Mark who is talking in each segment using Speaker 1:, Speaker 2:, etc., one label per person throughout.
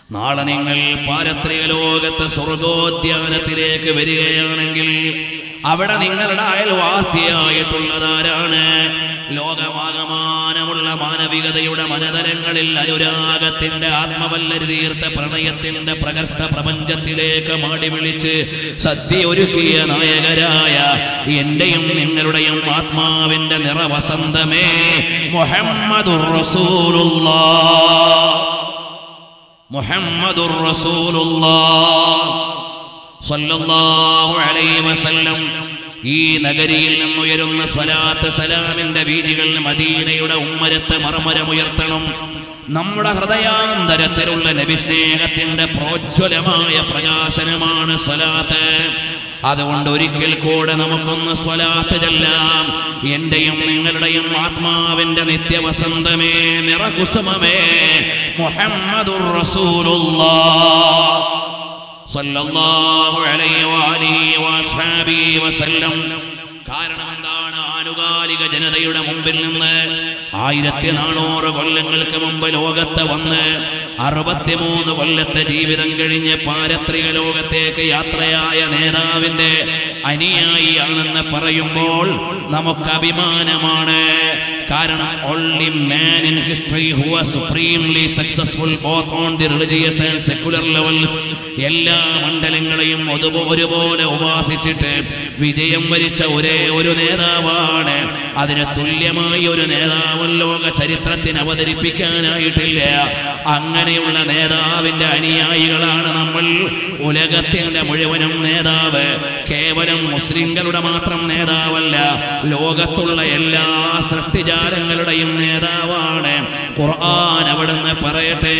Speaker 1: നാളെ നിങ്ങൾ പാരത്രിക ലോകത്ത് സ്വർഗോദ്യാനത്തിലേക്ക് വരികയാണെങ്കിൽ അവിടെ നിങ്ങളുടെ അയൽവാസിയായിട്ടുള്ളതാരാണ് ലോകമാകമാനമുള്ള മാനവികതയുടെ മനതരങ്ങളിൽ അനുരാഗത്തിന്റെ ആത്മവല്ലരി തീർത്ത പ്രണയത്തിന്റെ പ്രകർഷ്ട പ്രപഞ്ചത്തിലേക്ക് മാടി വിളിച്ച് സദ്യ ഒരുക്കിയ നായകരായ എന്റെയും നിങ്ങളുടെയും ആത്മാവിന്റെ നിറവസന്തമേ മുഹമ്മദുർ റസൂലുള്ളാഹ് മുഹമ്മദുർ റസൂലുള്ളാഹ് സ്വല്ലല്ലാഹു അലൈഹി വസല്ലം ഈ നഗരിയിൽ നിന്നുയരുന്ന സ്വലാത്ത് സലാമിന്റെ വീതികൾ മദീനയുടെ ഉമ്മരത്ത് മറമരമുയർത്തണം നമ്മുടെ ഹൃദയാന്തരത്തിലുള്ള നബിസ്നേഹത്തിന്റെ പ്രോജ്വലമായ പ്രകാശനമാണ് സ്വലാത്ത് അതുകൊണ്ട് ഒരിക്കൽ കൂടെ നമുക്കൊന്ന് സ്വലാത്ത് ചെല്ലാം എന്റെയും നിങ്ങളുടെയും ആത്മാവിന്റെ നിത്യവസന്തമേ നിറകുസുമമേ മുഹമ്മദുർ റസൂലുള്ളാഹ് സല്ലല്ലാഹു അലൈഹി വആലിഹി വഅസ്ഹാബിഹി വസല്ലം കാരണം എന്താണ് ആനുകാലിക ജനതയുടെ മുമ്പിൽ നിന്ന് ആയിരത്തി നാനൂറ് കൊല്ലങ്ങൾക്ക് മുമ്പ് ലോകത്ത് വന്ന് അറുപത്തിമൂന്ന് കൊല്ലത്തെ ജീവിതം കഴിഞ്ഞ് പാരത്രിക ലോകത്തേക്ക് യാത്രയായ നേതാവിന്റെ അനുയായിയാണെന്ന് പറയുമ്പോൾ നമുക്ക് അഭിമാനമാണ് കാരണം only man in history who was supremely successful both on the religious and secular levels എല്ലാ മണ്ഡലങ്ങളെയും ഒരുപോ- ഒരുപോലെ ഉപാസിച്ചിട്ട് വിജയം വരിച്ച ഒരേ ഒരു നേതാവാണ് അതിന് തുല്യമായി ഒരു നേതാവ് ലോക ചരിത്രത്തിന് അവതരിപ്പിക്കാനായിട്ടില്ല അങ്ങനെയുള്ള നേതാവിന്റെ അനുയായികളാണ് നമ്മൾ ഉലകത്തിന്റെ മുഴുവനും നേതാവ് കേവലം മുസ്ലിങ്ങളുടെ മാത്രം നേതാവല്ല ലോകത്തുള്ള എല്ലാ സൃഷ്ടിജാലങ്ങളുടെയും നേതാവാണ് ഖുർആൻ അവിടുന്ന് പറയട്ടെ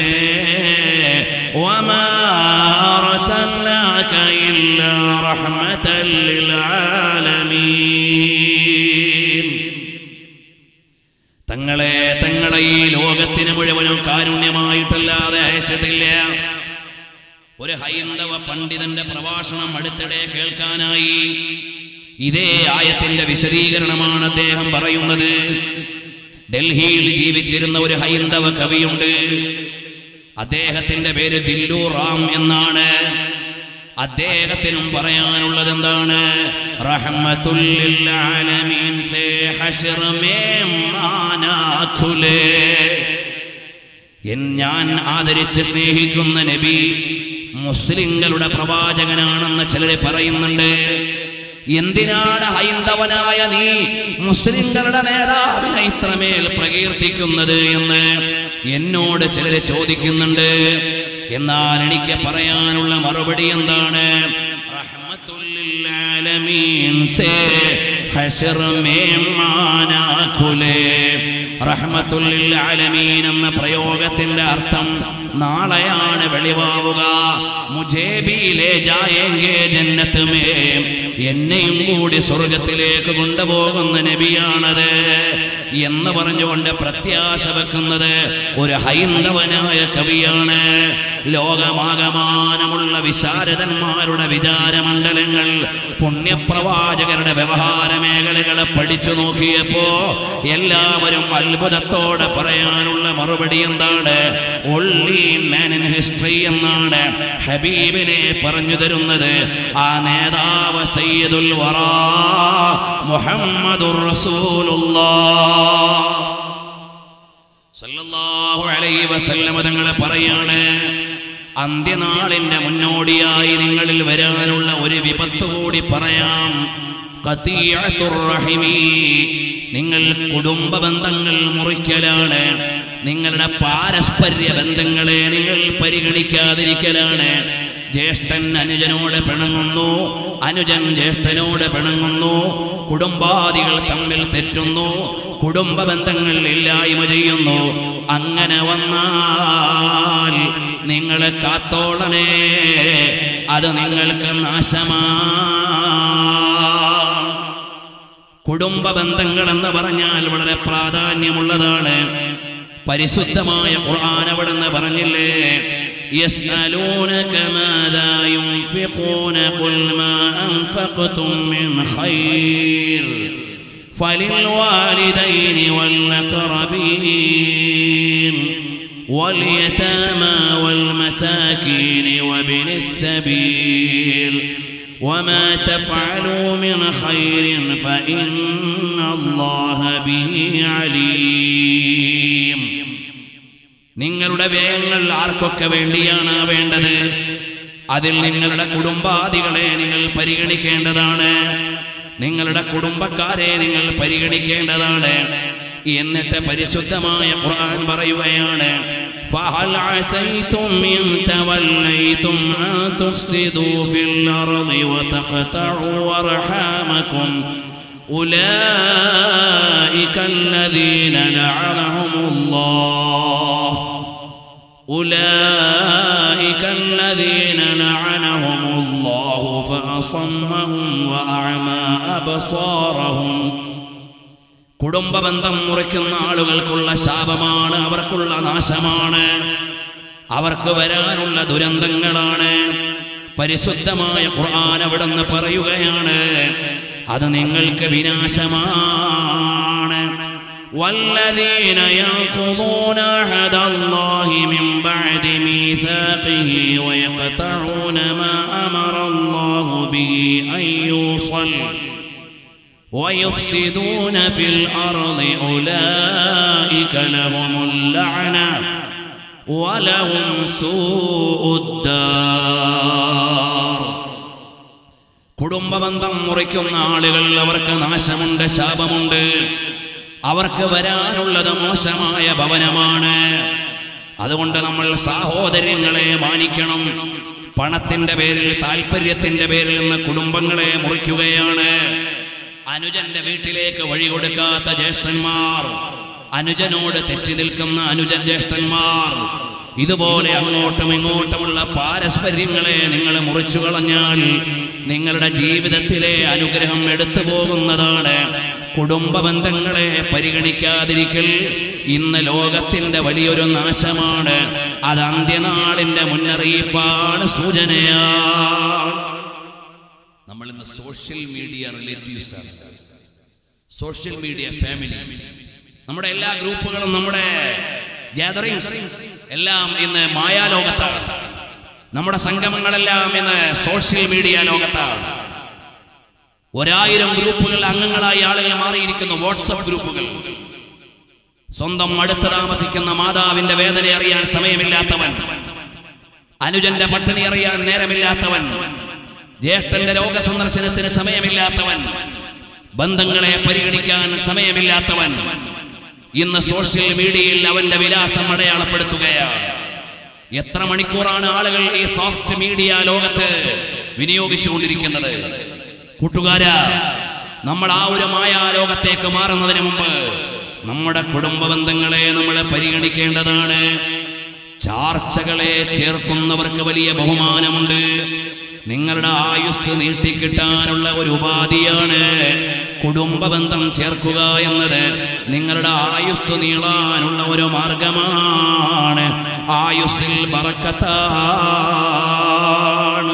Speaker 1: وما أرسلناك إلا رحمة للعالمين തങ്ങളെ തങ്ങളെ ഈ ലോകത്തിന് മുഴുവനും കാരുണ്യമായിട്ടല്ലാതെ അയച്ചിട്ടില്ല ഒരു ഹൈന്ദവ പണ്ഡിതന്റെ പ്രഭാഷണം അടുത്തിടെ കേൾക്കാനായി ഇതേ ആയത്തിന്റെ വിശദീകരണമാണ് അദ്ദേഹം പറയുന്നത് ഡൽഹിയിൽ ജീവിച്ചിരുന്ന ഒരു ഹൈന്ദവ കവിയുണ്ട് അദ്ദേഹത്തിന്റെ പേര് ദില്ലു റാം എന്നാണ് അദ്ദേഹത്തിനും പറയാനുള്ളത് എന്താണ് റഹ്മത്തുൽ ലിൽ ആലമീൻ സേ ഹശ്ർ മേ മാനാ ഖുലേ എൻ- ഞാൻ ആദരിച്ച് സ്നേഹിക്കുന്ന നബി മുസ്ലിങ്ങളുടെ പ്രവാചകനാണെന്ന് ചിലര് പറയുന്നുണ്ട് എന്തിനാണ് ഹൈന്ദവനായ നീ മുസ്ലിങ്ങളുടെ നേതാവിനെ ഇത്രമേൽ പ്രകീർത്തിക്കുന്നത് എന്ന് എന്നോട് ചിലര് ചോദിക്കുന്നുണ്ട് എന്നാൽ എനിക്ക് പറയാനുള്ള മറുപടി എന്താണ് റഹ്മത്തുൽ ലിൽ ആലമീൻ സേ ഹശ്ർ മേ മാനാ ഖുലേ റഹ്മത്തുൽ ലിൽ ആലമീൻ എന്ന പ്രയോഗത്തിന്റെ അർത്ഥം നാളെയാണ് വെളിവാവുക മുജേബിയിലെ ജായേങ്കേ ജന്നത്ത് മേ എന്നെയും കൂടി സ്വർഗത്തിലേക്ക് കൊണ്ടുപോകുന്ന നബിയാണത് എന്ന് പറഞ്ഞുകൊണ്ട് പ്രത്യാശ വെക്കുന്നത് ഒരു ഹൈന്ദവനായ കവിയാണ് ലോകമാകമാനമുള്ള വിശാരദന്മാരുടെ വിചാരമണ്ഡലങ്ങൾ പുണ്യപ്രവാചകരുടെ വ്യവഹാര മേഖലകളെ പഠിച്ചു നോക്കിയപ്പോ എല്ലാവരും അത്ഭുതത്തോടെ പറയാനുള്ള മറുപടി എന്താണ് ഒള്ളി മാൻ ഇൻ ഹിസ്റ്ററി എന്നാണ് ഹബീബിനെ പറഞ്ഞു തരുന്നത് ആ നേതാവ് സയ്യിദുൽ വറാ മുഹമ്മദുർ റസൂലുള്ളാഹ് സല്ലല്ലാഹു അലൈഹി വസല്ലമ തങ്ങളെ പറയാണ് അന്ത്യനാളിന്റെ മുന്നോടിയായി നിങ്ങളിൽ വരാനുള്ള ഒരു വിപത്ത് കൂടി പറയാം ഖതീഅത്തുർ റഹിമി നിങ്ങൾ കുടുംബ ബന്ധങ്ങൾ മുറിക്കലാണ് നിങ്ങളുടെ പാരസ്പര്യ ബന്ധങ്ങളെ നിങ്ങൾ പരിഗണിക്കാതിരിക്കലാണ് ജ്യേഷ്ഠൻ അനുജനോട് പിണങ്ങുന്നു അനുജൻ ജ്യേഷ്ഠനോട് പിണങ്ങുന്നു കുടുംബാദികൾ തമ്മിൽ തെറ്റുന്നു കുടുംബ ബന്ധങ്ങൾ ഇല്ലായ്മ ചെയ്യുന്നു അങ്ങനെ വന്നാൽ നിങ്ങളെ കാത്തോളണേ അത് നിങ്ങൾക്ക് നാശമാ കുടുംബ ബന്ധങ്ങൾ എന്ന് പറഞ്ഞാൽ വളരെ പ്രാധാന്യമുള്ളതാണ് പരിശുദ്ധമായ ഖുർആൻ അവിടുന്ന് പറഞ്ഞില്ലേ يسألونك ماذا ينفقون قل ما أنفقتم من خير فللوالدين والأقربين واليتامى والمساكين وابن السبيل وما تفعلوا من خير فإن الله به عليم നിങ്ങളുടെ വ്യയങ്ങൾ ആർക്കൊക്കെ വേണ്ടിയാണ് വേണ്ടത് അതിൽ നിങ്ങളുടെ കുടുംബാദികളെ നിങ്ങൾ പരിഗണിക്കേണ്ടതാണ് നിങ്ങളുടെ കുടുംബക്കാരെ നിങ്ങൾ പരിഗണിക്കേണ്ടതാണ് എന്നിട്ട് പരിശുദ്ധമായ ഖുർആൻ പറയുകയാണ് فهل عسيتم إن توليتم أن تفسدوا في الأرض وتقطعوا أرحامكم أولئك الذين لعنهم الله أولئك الذين لعنهم الله فأصمهم وأعمى أبصارهم കുടുംബ ബന്ധം മുറിക്കുന്ന ആളുകൾക്കുള്ള ശാപമാണ് അവർക്കുള്ള നാശമാണ് അവർക്ക് വരാനുള്ള ദുരന്തങ്ങളാണ് പരിശുദ്ധമായ ഖുർആൻ അവിടുന്ന് പറയുകയാണ് അത് നിങ്ങൾക്ക് വിനാശമാണ് والذين ينقضون عهد الله من بعد ميثاقه ويقطعون ما أمر الله به أن يوصل ويفسدون في الأرض أولئك لهم اللعنة ولهم سوء الدار കുടുംബബന്ധം മുറിക്കുന്ന ആളുകൾ അവർക്ക് നാശമുണ്ട് ശാപമുണ്ട് അവർക്ക് വരാനുള്ളത് മോശമായ ഭവനമാണ് അതുകൊണ്ട് നമ്മൾ സാഹോദര്യങ്ങളെ മാനിക്കണം പണത്തിന്റെ പേരിൽ താല്പര്യത്തിന്റെ പേരിൽ നിന്ന് കുടുംബങ്ങളെ മുറിക്കുകയാണ് അനുജന്റെ വീട്ടിലേക്ക് വഴി കൊടുക്കാത്ത ജ്യേഷ്ഠന്മാർ അനുജനോട് തെറ്റി നിൽക്കുന്ന അനുജൻ ജ്യേഷ്ഠന്മാർ ഇതുപോലെ അങ്ങോട്ടും ഇങ്ങോട്ടുമുള്ള പാരസ്പര്യങ്ങളെ നിങ്ങൾ മുറിച്ചു കളഞ്ഞാൽ നിങ്ങളുടെ ജീവിതത്തിലെ അനുഗ്രഹം എടുത്തു പോകുന്നതാണ് കുടുംബ ബന്ധങ്ങളെ പരിഗണിക്കാതിരിക്കൽ ഇന്ന് ലോകത്തിന്റെ വലിയൊരു നാശമാണ് അത് അന്ത്യനാളിന്റെ മുന്നറിയിപ്പാണ് സൂചനയാണ് നമ്മൾ ഇന്ന് സോഷ്യൽ മീഡിയ റിലേറ്റീവ്സ് ആണ് സോഷ്യൽ മീഡിയ ഫാമിലി നമ്മുടെ എല്ലാ ഗ്രൂപ്പുകളും നമ്മുടെ ഗ്യാതറിങ്സ് എല്ലാം ഇന്ന് മായാലോകത്താണ് നമ്മുടെ സംഗമങ്ങളെല്ലാം ഇന്ന് സോഷ്യൽ മീഡിയ ലോകത്താണ് ഒരായിരം ഗ്രൂപ്പുകൾ അംഗങ്ങളായി ആളുകൾ മാറിയിരിക്കുന്നു വാട്സപ്പ് ഗ്രൂപ്പുകൾ സ്വന്തം അടുത്ത് താമസിക്കുന്ന മാതാവിന്റെ വേദന അറിയാൻ സമയമില്ലാത്തവൻ അനുജന്റെ പട്ടിണി അറിയാൻ നേരമില്ലാത്തവൻ ജ്യേഷ്ഠന്റെ രോഗസന്ദർശനത്തിന് സമയമില്ലാത്തവൻ ബന്ധങ്ങളെ പരിഗണിക്കാൻ സമയമില്ലാത്തവൻ ഇന്ന് സോഷ്യൽ മീഡിയയിൽ അവന്റെ വിലാസം അടയാളപ്പെടുത്തുകയാണ് എത്ര മണിക്കൂറാണ് ആളുകൾ ഈ സോഫ്റ്റ് മീഡിയ ലോകത്ത് വിനിയോഗിച്ചുകൊണ്ടിരിക്കുന്നത് കൂട്ടുകാരാ നമ്മൾ ആ ഒരു മായാലോകത്തേക്ക് മാറുന്നതിന് മുമ്പ് നമ്മുടെ കുടുംബ ബന്ധങ്ങളെ നമ്മൾ പരിഗണിക്കേണ്ടതാണ് ചാർച്ചകളെ ചേർക്കുന്നവർക്ക് വലിയ ബഹുമാനമുണ്ട് നിങ്ങളുടെ ആയുസ് നീട്ടിക്കിട്ടാനുള്ള ഒരു ഉപാധിയാണ് കുടുംബ ബന്ധം ചേർക്കുക എന്നത് നിങ്ങളുടെ ആയുസ് നീളാനുള്ള ഒരു മാർഗമാണ് ആയുസ്സിൽ ബറക്കത്താണ്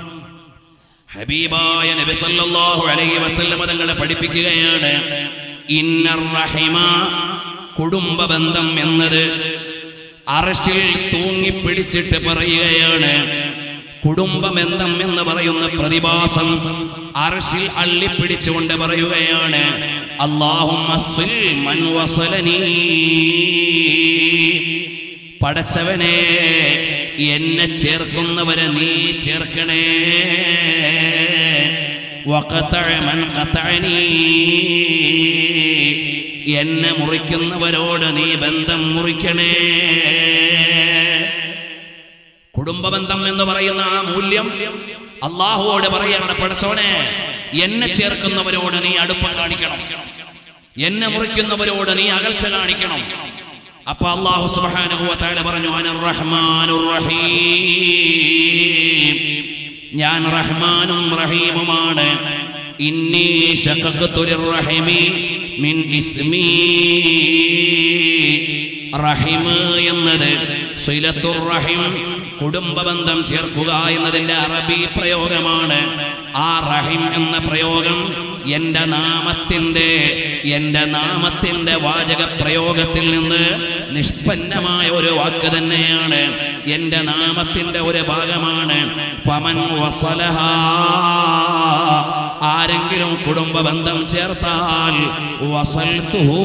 Speaker 1: ഹബീബായ നബി സല്ലല്ലാഹു അലൈഹി വസല്ലം തങ്ങളെ പഠിപ്പിക്കുകയാണ് ഇന്നർ റഹിമ കുടുംബ ബന്ധം എന്നത് അറശിൽ തൂങ്ങിപ്പിടിച്ചിട്ട് പറയുകയാണ് കുടുംബബന്ധം എന്ന് പറയുന്ന പ്രതിഭാസം അറശിൽ അള്ളിപ്പിടിച്ചുകൊണ്ട് പറയുകയാണ് അള്ളാഹും പടച്ചവനെ എന്നെ ചേർക്കുന്നവരെ നീ ചേർക്കണേ വഖതഅ മൻ ഖതഅനി. എന്നെ മുറിക്കുന്നവരോട് നീ ബന്ധം മുറിക്കണേ കുടുംബബന്ധം എന്ന് പറയുന്ന ആ മൂല്യം അള്ളാഹുവോട് പറയാണ് പടച്ചോനെ എന്നെ ചേർക്കുന്നവരോട് നീ അടുപ്പം കാണിക്കണം എന്നെ മുറിക്കുന്നവരോട് നീ അകൽച്ച കാണിക്കണം അപ്പൊ അള്ളാഹു സുബ്ഹാനഹു വ തആല പറഞ്ഞു അനർ റഹ്മാനുർ റഹീം ഞാൻ റഹ്മാനും റഹീമുമാണ് ഇന്നി ശഖഖതു ലിർറഹിമി മിൻ ഇസ്മി റഹിം എന്നത് സിലത്തുർ റഹിം കുടുംബ ബന്ധം ചേർക്കുക എന്നതിന്റെ അറബി പ്രയോഗമാണ് ആ റഹിം എന്ന പ്രയോഗം എന്റെ നാമത്തിന്റെ എന്റെ നാമത്തിന്റെ വാചക പ്രയോഗത്തിൽ നിന്ന് നിഷ്പന്നമായ ഒരു വാക്ക് തന്നെയാണ് എന്റെ നാമത്തിന്റെ ഒരു ഭാഗമാണ് ഫമൻ വസലഹ ആരെങ്കിലും കുടുംബ ബന്ധം ചേർത്താൽ വസൽത്തുഹു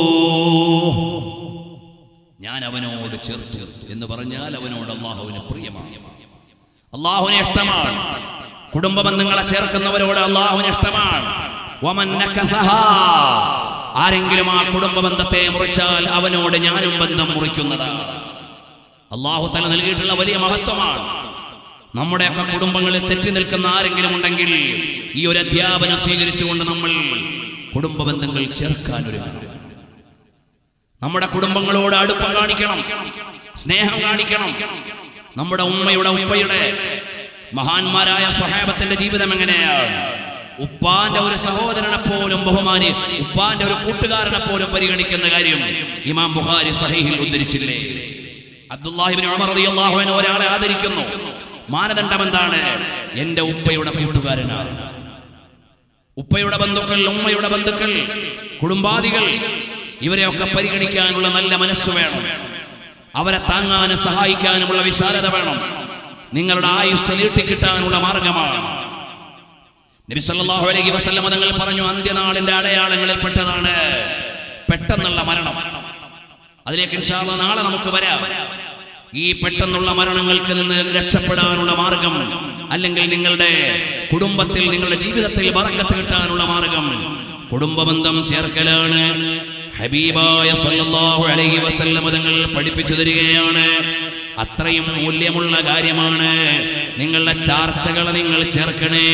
Speaker 1: ഞാൻ അവനോട് ചേർത്തു എന്ന് പറഞ്ഞാൽ അവനോട് അള്ളാഹുവിന് പ്രിയമാണ് അള്ളാഹുവിന് ഇഷ്ടമാണ് കുടുംബ ബന്ധങ്ങളെ ചേർക്കുന്നവരോട് അള്ളാഹുവിന് ഇഷ്ടമാണ് വമൻ നകസഹാ. ആരെങ്കിലും ആ കുടുംബ ബന്ധത്തെ മുറിച്ചാൽ അവനോട് ഞാനും ബന്ധം മുറിക്കുന്നതാണ് അള്ളാഹു തല നൽകിയിട്ടുള്ള വലിയ മഹത്വമാണ് നമ്മുടെയൊക്കെ കുടുംബങ്ങളിൽ തെറ്റി നിൽക്കുന്ന ആരെങ്കിലും ഉണ്ടെങ്കിൽ ഈ ഒരു അധ്യാപനം സ്വീകരിച്ചുകൊണ്ട് നമ്മൾ കുടുംബ ബന്ധങ്ങൾ ചേർക്കാൻ ഒരുങ്ങണം നമ്മുടെ കുടുംബങ്ങളോട് അടുപ്പം കാണിക്കണം സ്നേഹം കാണിക്കണം നമ്മുടെ ഉമ്മയുടെ ഉപ്പയുടെ മഹാന്മാരായ സ്വഹാബത്തിന്റെ ജീവിതം എങ്ങനെയാണ് ഉപ്പാന്റെ ഒരു സഹോദരനെ പോലും ബഹുമാനി ഉപ്പാന്റെ ഒരു കൂട്ടുകാരനെ പോലും പരിഗണിക്കുന്ന കാര്യം ഇമാം ബുഖാരി സഹീഹിൽ ഉദ്ധരിച്ചില്ലേ അബ്ദുല്ലാഹിബിൻ ഉമർ റളിയല്ലാഹു അൻഹു ഒരാളെ ആദരിക്കുന്നു മാനദണ്ഡം എന്താണ് എന്റെ ഉപ്പയുടെ കൂട്ടുകാരനാണ് ഉപ്പയുടെ ബന്ധുക്കൾ ഉമ്മയുടെ ബന്ധുക്കൾ കുടുംബാദികൾ ഇവരെയൊക്കെ പരിഗണിക്കാനുള്ള നല്ല മനസ്സ് വേണം അവരെ താങ്ങാനും സഹായിക്കാനുമുള്ള വിശാലത വേണം നിങ്ങളുടെ ആയുസ് നീട്ടിക്കിട്ടാനുള്ള മാർഗമാണ് നബി സല്ലല്ലാഹു അലൈഹി വസല്ലം തങ്ങൾ പറഞ്ഞു അന്ത്യനാളിന്റെ അടയാളങ്ങളിൽ പെട്ടതാണ് പെട്ടെന്നുള്ള മരണം അതിലേക്ക് ഇൻഷാ അല്ലാഹ് നാളെ നമുക്ക് വരാം ഈ പെട്ടെന്നുള്ള മരണങ്ങൾക്ക് നിന്ന് രക്ഷപ്പെടാനുള്ള മാർഗം അല്ലെങ്കിൽ നിങ്ങളുടെ കുടുംബത്തിൽ നിങ്ങളുടെ ജീവിതത്തിൽ ബറക്കത്ത് കിട്ടാനുള്ള മാർഗം കുടുംബ ബന്ധം ചേർക്കലാണ് ഹബീബായ സല്ലല്ലാഹു അലൈഹി വസല്ലം തങ്ങൾ പഠിപ്പിച്ചു തരികയാണ് അത്രയും മൂല്യമുള്ള കാര്യമാണ് നിങ്ങളുടെ ചാർച്ചകൾ നിങ്ങൾ ചേർക്കണേ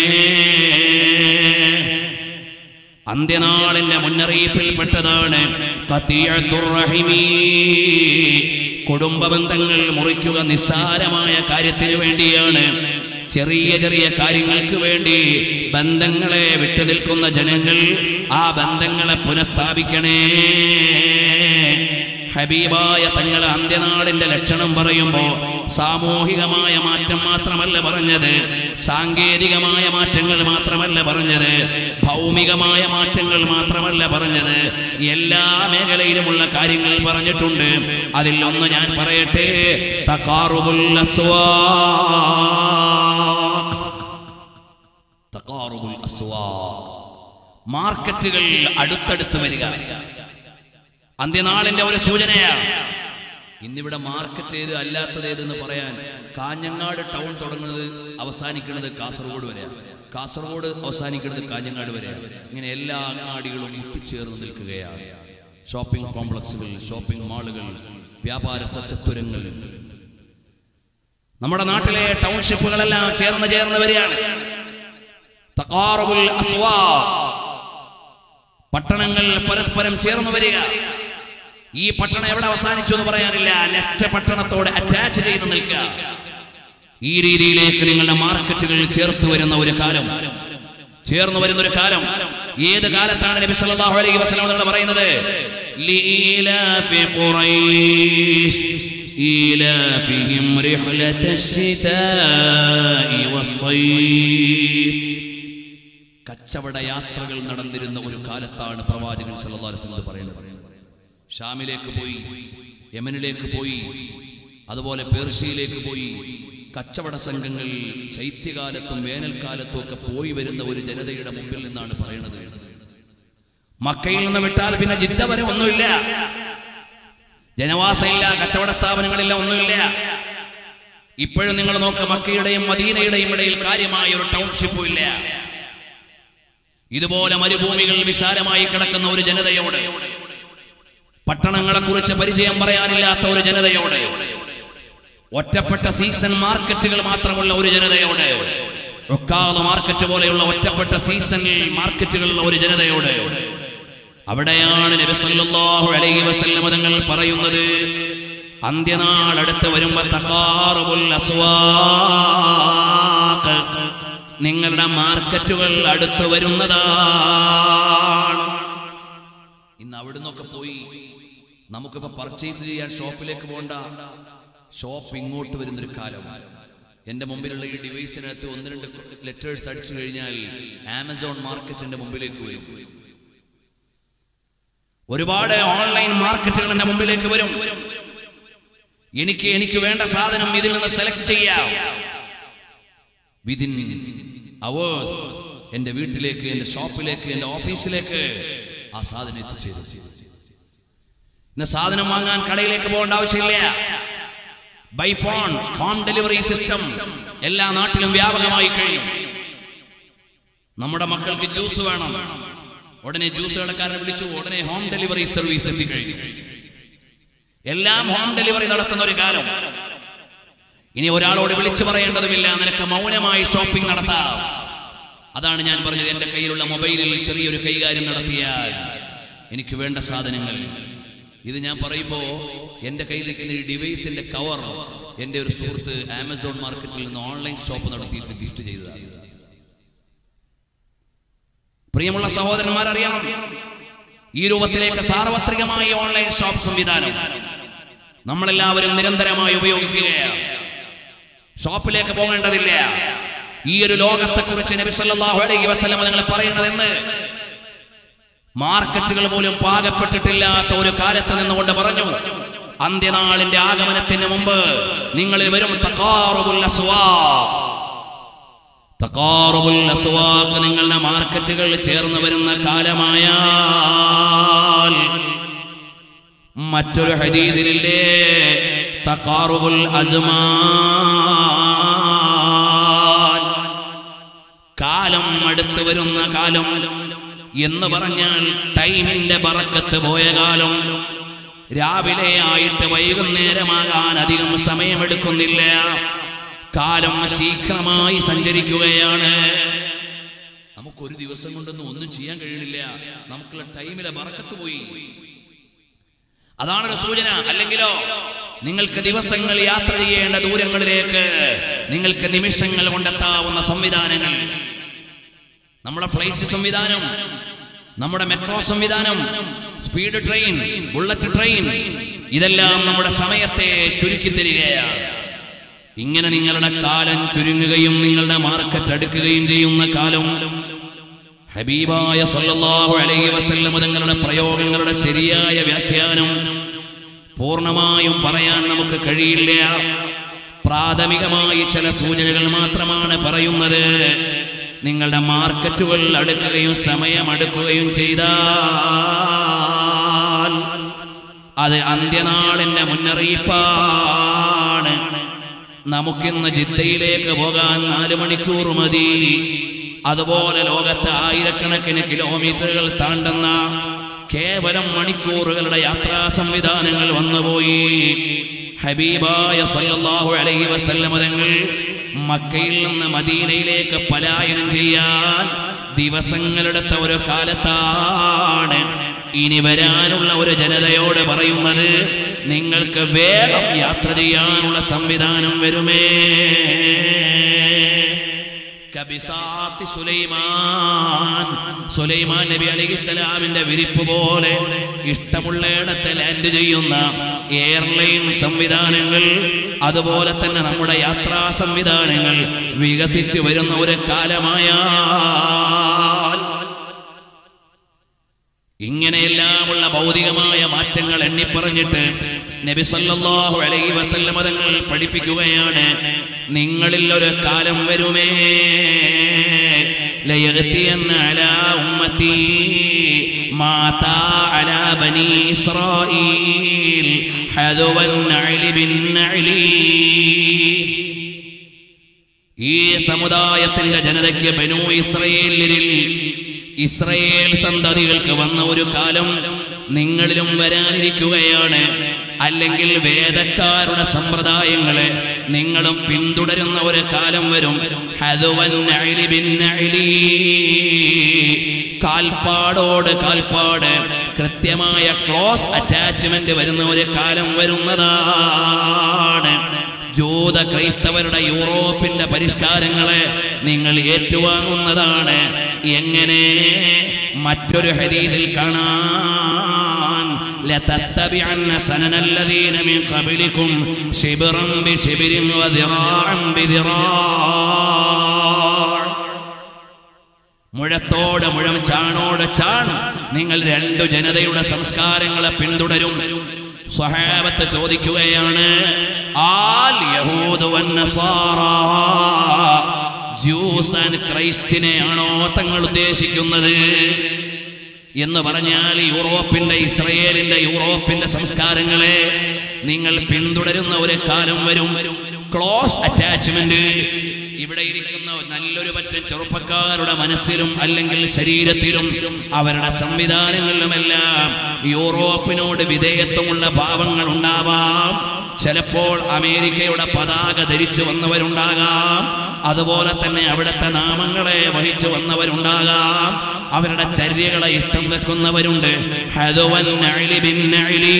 Speaker 1: അന്ത്യനാളിന്റെ മുന്നറിയിപ്പിൽപ്പെട്ടതാണ് ഖതിയത്തുർ റഹിമീ. കുടുംബ ബന്ധങ്ങൾ മുറിക്കുക നിസ്സാരമായ കാര്യത്തിന് വേണ്ടിയാണ് ചെറിയ ചെറിയ കാര്യങ്ങൾക്ക് വേണ്ടി ബന്ധങ്ങളെ വിട്ടുനിൽക്കുന്ന ജനങ്ങൾ ആ ബന്ധങ്ങളെ പുനഃസ്ഥാപിക്കണേ ഹബീബായ തങ്ങളെ അന്ത്യനാളിന്റെ ലക്ഷണം പറയുമ്പോൾ സാമൂഹികമായ മാറ്റം മാത്രമല്ല പറഞ്ഞത് സാങ്കേതികമായ മാറ്റങ്ങൾ മാത്രമല്ല പറഞ്ഞത് ഭൗമികമായ മാറ്റങ്ങൾ മാത്രമല്ല പറഞ്ഞത് എല്ലാ മേഖലയിലുമുള്ള കാര്യങ്ങൾ പറഞ്ഞിട്ടുണ്ട് അതിൽ ഒന്ന് ഞാൻ പറയട്ടെ തഖാറുബുൽ അസ്വാഖ്. തഖാറുബുൽ അസ്വാഖ്. മാർക്കറ്റുകൾ അടുത്തടുത്ത് വരിക അന്ത്യനാളിന്റെ ഒരു സൂചനയാണ് ഇന്നിവിടെ മാർക്കറ്റ് ഏത് അല്ലാത്തത് ഏതെന്ന് പറയാൻ കാഞ്ഞങ്ങാട് ടൗൺ തുടങ്ങുന്നത് അവസാനിക്കുന്നത് കാസർഗോഡ് വരെയാണ് കാസർഗോഡ് അവസാനിക്കുന്നത് കാഞ്ഞങ്ങാട് വരെയാണ് ഇങ്ങനെ എല്ലാ അങ്ങാടികളും മുട്ടിച്ചേർന്ന് നിൽക്കുകയാണ് ഷോപ്പിംഗ് കോംപ്ലക്സുകൾ ഷോപ്പിംഗ് മാളുകൾ വ്യാപാര സച്ചത്തുരങ്ങൾ നമ്മുടെ നാട്ടിലെ ടൗൺഷിപ്പുകളെല്ലാം ചേർന്ന് ചേർന്ന് വരികയാണ് തഖാറുബുൽ അസ്വാ പട്ടണങ്ങൾ പരസ്പരം ചേർന്ന് വരിക ഈ പട്ടണം എവിടെ അവസാനിച്ചു എന്ന് പറയാനില്ല നെക്സ്റ്റ് പട്ടണത്തോട് അറ്റാച്ച് ചെയ്ത് നിൽക്കുക ഈ രീതിയിലേക്ക് നിങ്ങളുടെ മാർക്കറ്റുകൾ ചേർത്ത് വരുന്ന ഒരു കാലം ചേർന്ന് വരുന്ന ഒരു കാലം ഏത് കാലത്താണ് നബി സല്ലല്ലാഹു അലൈഹി വസല്ലം തങ്ങൾ പറയുന്നത് ലീലാഫി ഖുറൈശ് ഈലാഫിഹിം റിഹ്ലതശ് ശിതാഇ വസ്സൈഫ് കച്ചവട യാത്രകൾ നടന്നിരുന്ന ഒരു കാലത്താണ് പ്രവാചകൻ സല്ലല്ലാഹു അലൈഹി വസല്ലം ഇത് പറയുന്നത് ഷാമിലേക്ക് പോയി യമനിലേക്ക് പോയി അതുപോലെ പേർഷ്യയിലേക്ക് പോയി കച്ചവട സംഘങ്ങൾ ശൈത്യകാലത്തും വേനൽക്കാലത്തും ഒക്കെ പോയി വരുന്ന ഒരു ജനതയുടെ മുമ്പിൽ നിന്നാണ് പറയുന്നത് മക്കയിൽ നിന്ന് വിട്ടാൽ പിന്നെ ജിദ്ദ വരെ ഒന്നുമില്ല ജനവാസമില്ല കച്ചവട സ്ഥാപനങ്ങളില്ല ഒന്നുമില്ല ഇപ്പോഴും നിങ്ങൾ നോക്ക് മക്കയുടെയും മദീനയുടെയും ഇടയിൽ കാര്യമായ ഒരു ടൗൺഷിപ്പും ഇല്ല ഇതുപോലെ മരുഭൂമികൾ വിശാലമായി കിടക്കുന്ന ഒരു ജനതയോട് പട്ടണങ്ങളെ കുറിച്ച് പരിചയം പറയാനില്ലാത്ത ഒരു ജനതയോട് ഒറ്റപ്പെട്ട സീസൺ മാർക്കറ്റുകൾ മാത്രമുള്ള ഒരു ജനതയോട് ഒക്കാത മാർക്കറ്റ് പോലെയുള്ള ഒറ്റപ്പെട്ട സീസണിൽ മാർക്കറ്റുകളുള്ള ഒരു ജനതയോട് അവിടെയാണ് നബി സല്ലല്ലാഹു അലൈഹി വസല്ലം തങ്ങൾ പറയുന്നത് അന്ത്യനാൾ അടുത്ത് വരുമ്പോ തഖാറുബുൽ അസ്വാഖ് നിങ്ങളുടെ മാർക്കറ്റുകൾ അടുത്ത് വരുന്നതാണ് ഇന്ന് അവിടെ നിന്നൊക്കെ പോയി നമുക്കിപ്പോ പർച്ചേസ് ചെയ്യാൻ ഷോപ്പിലേക്ക് പോകണ്ട ഷോപ്പ് ഇങ്ങോട്ട് വരുന്നൊരു കാലം എന്റെ മുമ്പിലുള്ള ഈ ഡിവൈസിനകത്ത് ഒന്ന് രണ്ട് ലെറ്റേഴ്സ് അടിച്ചു കഴിഞ്ഞാൽ ആമസോൺ മാർക്കറ്റിന്റെ മുമ്പിലേക്ക് വരും ഒരുപാട് ഓൺലൈൻ മാർക്കറ്റുകൾ എന്റെ മുമ്പിലേക്ക് വരും എനിക്ക് എനിക്ക് വേണ്ട സാധനം ഇതിൽ നിന്ന് സെലക്ട് ചെയ്യാം വിതിൻ അവേഴ്സ് എന്റെ വീട്ടിലേക്ക് എന്റെ ഷോപ്പിലേക്ക് എന്റെ ഓഫീസിലേക്ക് ആ സാധനം എത്തിച്ചേരും ഇന്ന് സാധനം വാങ്ങാൻ കടയിലേക്ക് പോകേണ്ട ആവശ്യമില്ല by phone home delivery system എല്ലാ നാട്ടിലും വ്യാപകമായി കഴിഞ്ഞു നമ്മുടെ മക്കൾക്ക് ജ്യൂസ് വേണം ഉടനെ ജ്യൂസ് കടക്കാരനെ വിളിച്ചു ഉടനെ ഹോം ഡെലിവറി സർവീസ് എത്തിക്കഴിഞ്ഞു എല്ലാം ഹോം ഡെലിവറി നടത്തുന്ന ഒരു കാലം ഇനി ഒരാളോട് വിളിച്ചു പറയേണ്ടതുമില്ല നിനക്ക് മൗനമായി ഷോപ്പിംഗ് നടത്താം അതാണ് ഞാൻ പറഞ്ഞത് എന്റെ കയ്യിലുള്ള മൊബൈലിൽ ചെറിയൊരു കൈകാര്യം നടത്തിയാൽ എനിക്ക് വേണ്ട സാധനങ്ങൾ ഇത് ഞാൻ പറയുമ്പോ എന്റെ കയ്യിലിരിക്കുന്ന ഈ ഡിവൈസിന്റെ കവർ എന്റെ ഒരു സുഹൃത്ത് ആമസോൺ മാർക്കറ്റിൽ നിന്ന് ഓൺലൈൻ ഷോപ്പ് നടത്തിയിട്ട് ഗിഫ്റ്റ് ചെയ്തതാണ് പ്രിയമുള്ള സഹോദരന്മാർ അറിയണം ഈ രൂപത്തിലേക്ക് സാർവത്രികമായ ഓൺലൈൻ ഷോപ്പ് സംവിധാനം നമ്മളെല്ലാവരും നിരന്തരമായി ഉപയോഗിക്കുകയാണ് ഷോപ്പിലേക്ക് പോകേണ്ടതില്ല ഈ ഒരു ലോകത്തെക്കുറിച്ച് നബി സല്ലല്ലാഹു അലൈഹി വസല്ലം നിങ്ങൾ പറയേണ്ടതെന്ന് മാർക്കറ്റുകൾ പോലും പാകപ്പെട്ടിട്ടില്ലാത്ത ഒരു കാലത്ത് നിന്നുകൊണ്ട് പറഞ്ഞു അന്ത്യനാളിന്റെ ആഗമനത്തിന് മുമ്പ് നിങ്ങളിൽ വരും തഖാറുബുൽ അസ്വാഖ് തഖാറുബുൽ അസ്വാഖ് നിങ്ങളുടെ മാർക്കറ്റുകൾ ചേർന്ന് വരുന്ന കാലമായാൽ മറ്റൊരു ഹദീദിലില്ലേ തഖാറുബുൽ അസ്മാൻ കാലം അടുത്ത് വരുന്ന കാലം എന്ന് പറഞ്ഞാൽ ടൈമിന്റെ ബറക്കത്ത് പോയ കാലം രാവിലെ ആയിട്ട് വൈകുന്നേരമാകാൻ അധികം സമയമെടുക്കുന്നില്ല കാലം ശീഘ്രമായി സഞ്ചരിക്കുകയാണ് നമുക്കൊരു ദിവസം കൊണ്ടൊന്നും ഒന്നും ചെയ്യാൻ കഴിയണില്ല നമുക്കുള്ള ടൈമിലെ ബറക്കത്ത് പോയി അതാണ് ഒരു സൂചന അല്ലെങ്കിലോ നിങ്ങൾക്ക് ദിവസങ്ങൾ യാത്ര ചെയ്യേണ്ട ദൂരങ്ങളിലേക്ക് നിങ്ങൾക്ക് നിമിഷങ്ങൾ കൊണ്ടെത്താവുന്ന സംവിധാനങ്ങൾ നമ്മുടെ ഫ്ലൈറ്റ് സംവിധാനം നമ്മുടെ മെട്രോ സംവിധാനം സ്പീഡ് ട്രെയിൻ ബുള്ളറ്റ് ട്രെയിൻ ഇതെല്ലാം നമ്മുടെ സമയത്തെ ചുരുക്കി തരികയാണ് ഇങ്ങനെ നിങ്ങളുടെ കാലം ചുരുങ്ങുകയും നിങ്ങളുടെ മാർക്കറ്റ് അടുക്കുകയും ചെയ്യുന്ന കാലം ഹബീബായ സല്ലല്ലാഹു അലൈഹി വസല്ലം തങ്ങളുടെ പ്രയോഗങ്ങളുടെ ശരിയായ വ്യാഖ്യാനം പൂർണ്ണമായും പറയാൻ നമുക്ക് കഴിയില്ല പ്രാഥമികമായി ചില സൂചനകൾ മാത്രമാണ് പറയുന്നത് നിങ്ങളുടെ മാർക്കറ്റുകൾ അടുക്കുകയും സമയം അടുക്കുകയും ചെയ്താൽ അത് അന്ത്യനാളിന്റെ മുന്നറിയിപ്പാണ് നമുക്കിന്ന് ജിദ്ദയിലേക്ക് പോകാൻ നാല് മണിക്കൂർ മതി അതുപോലെ ലോകത്ത് ആയിരക്കണക്കിന് കിലോമീറ്ററുകൾ താണ്ടുന്ന കേവലം മണിക്കൂറുകളുടെ യാത്രാ സംവിധാനങ്ങൾ വന്നുപോയി ഹബീബായ സല്ലല്ലാഹു അലൈഹി വസല്ലം തങ്ങൾ മക്കയിൽ നിന്ന് മദീനയിലേക്ക് പലായനം ചെയ്യാൻ ദിവസങ്ങളെടുത്ത ഒരു കാലത്താണ് ഇനി വരാനുള്ള ഒരു ജനതയോട് പറയുന്നത് നിങ്ങൾക്ക് വേഗം യാത്ര ചെയ്യാനുള്ള സംവിധാനം വരുമേ കബിസാത്തി സുലൈമാൻ സുലൈമാൻ നബി അലൈഹിസ്സലാമിന്റെ വിരിപ്പ് പോലെ ഇഷ്ടമുള്ളയിടത്ത് ലാൻഡ് ചെയ്യുന്ന എയർലൈൻ സംവിധാനങ്ങൾ അതുപോലെ തന്നെ നമ്മുടെ യാത്രാ സംവിധാനങ്ങൾ വികസിച്ചു വരുന്ന ഒരു കാലമായാൽ ഇങ്ങനെയെല്ലാമുള്ള ഭൗതികമായ മാറ്റങ്ങൾ എണ്ണിപ്പറഞ്ഞിട്ട് നബി സല്ലല്ലാഹു അലൈഹി വസല്ലമ തങ്ങൾ പഠിപ്പിക്കുകയാണ് നിങ്ങളിൽ ഒരു കാലം വരുമേ ലയഗ്തിയന്ന അലാ ഉമ്മത്തി മാതാ അലാ ബനി ഇസ്രായീൽ ഹദവൻ നഅലി ബിൻ നഅലി ഈ സമുദായത്തിന്റെ ജനതയ്ക്ക് ബനു ഇസ്രയേലിൽ ഇസ്രയേൽ സന്തതികൾക്ക് വന്ന ഒരു കാലം നിങ്ങളിലും വരാനിരിക്കുകയാണ് അല്ലെങ്കിൽ വേദക്കാരുടെ സമ്പ്രദായങ്ങളെ നിങ്ങളും പിന്തുടരുന്ന ഒരു കാലം വരും ഹദുവൻ നഅലി ബിൻ നഅലി. കാൽപ്പാടോട് കാൽപ്പാട് കൃത്യമായ ക്ലോസ് അറ്റാച്ച്മെന്റ് വരുന്ന ഒരു കാലം വരുന്നതാണ് ജൂത ക്രൈസ്തവരുടെ യൂറോപ്പിന്റെ പരിഷ്കാരങ്ങളെ നിങ്ങൾ ഏറ്റുവാങ്ങുന്നതാണ് എങ്ങനെ മറ്റൊരു ഹരീതിൽ കാണാൻ لتتبعن سنن الذين من قبلكم شبرا بشبر وذراعا بذراع മുഴത്തോട് മുഴം ചാണോട് ചാൺ നിങ്ങൾ രണ്ടു ജനതയുടെ സംസ്കാരങ്ങളെ പിന്തുടരും സ്വഹാബത്ത് ചോദിക്കുകയാണ് ആൽ യഹൂദ് വന്നസാറ ജ്യൂസ് ആൻഡ് ക്രൈസ്റ്റിനെയാണോ തങ്ങൾ ഉദ്ദേശിക്കുന്നത് എന്ന് പറഞ്ഞാൽ യൂറോപ്പിന്റെ ഇസ്രയേലിന്റെ യൂറോപ്പിന്റെ സംസ്കാരങ്ങളെ നിങ്ങൾ പിന്തുടരുന്ന ഒരു കാലം വരും ക്ലോസ് അറ്റാച്ച്മെന്റ് ഇവിടെ ഇരിക്കുന്ന നല്ലൊരു പറ്റം ചെറുപ്പക്കാരുടെ മനസ്സിലും അല്ലെങ്കിൽ ശരീരത്തിലും അവരുടെ സംവിധാനങ്ങളിലുമെല്ലാം യൂറോപ്പിനോട് വിധേയത്വമുള്ള ഭാവങ്ങൾ ഉണ്ടാവാം ചിലപ്പോൾ അമേരിക്കയുടെ പതാക ധരിച്ചു വന്നവരുണ്ടാകാം അതുപോലെ തന്നെ അവിടുത്തെ നാമങ്ങളെ വഹിച്ചു വന്നവരുണ്ടാകാം അവരുടെ ചര്യകളെ ഇഷ്ടം വെക്കുന്നവരുണ്ട് ഹദവൻ നഅ്ലി ബിൻ നഅ്ലി.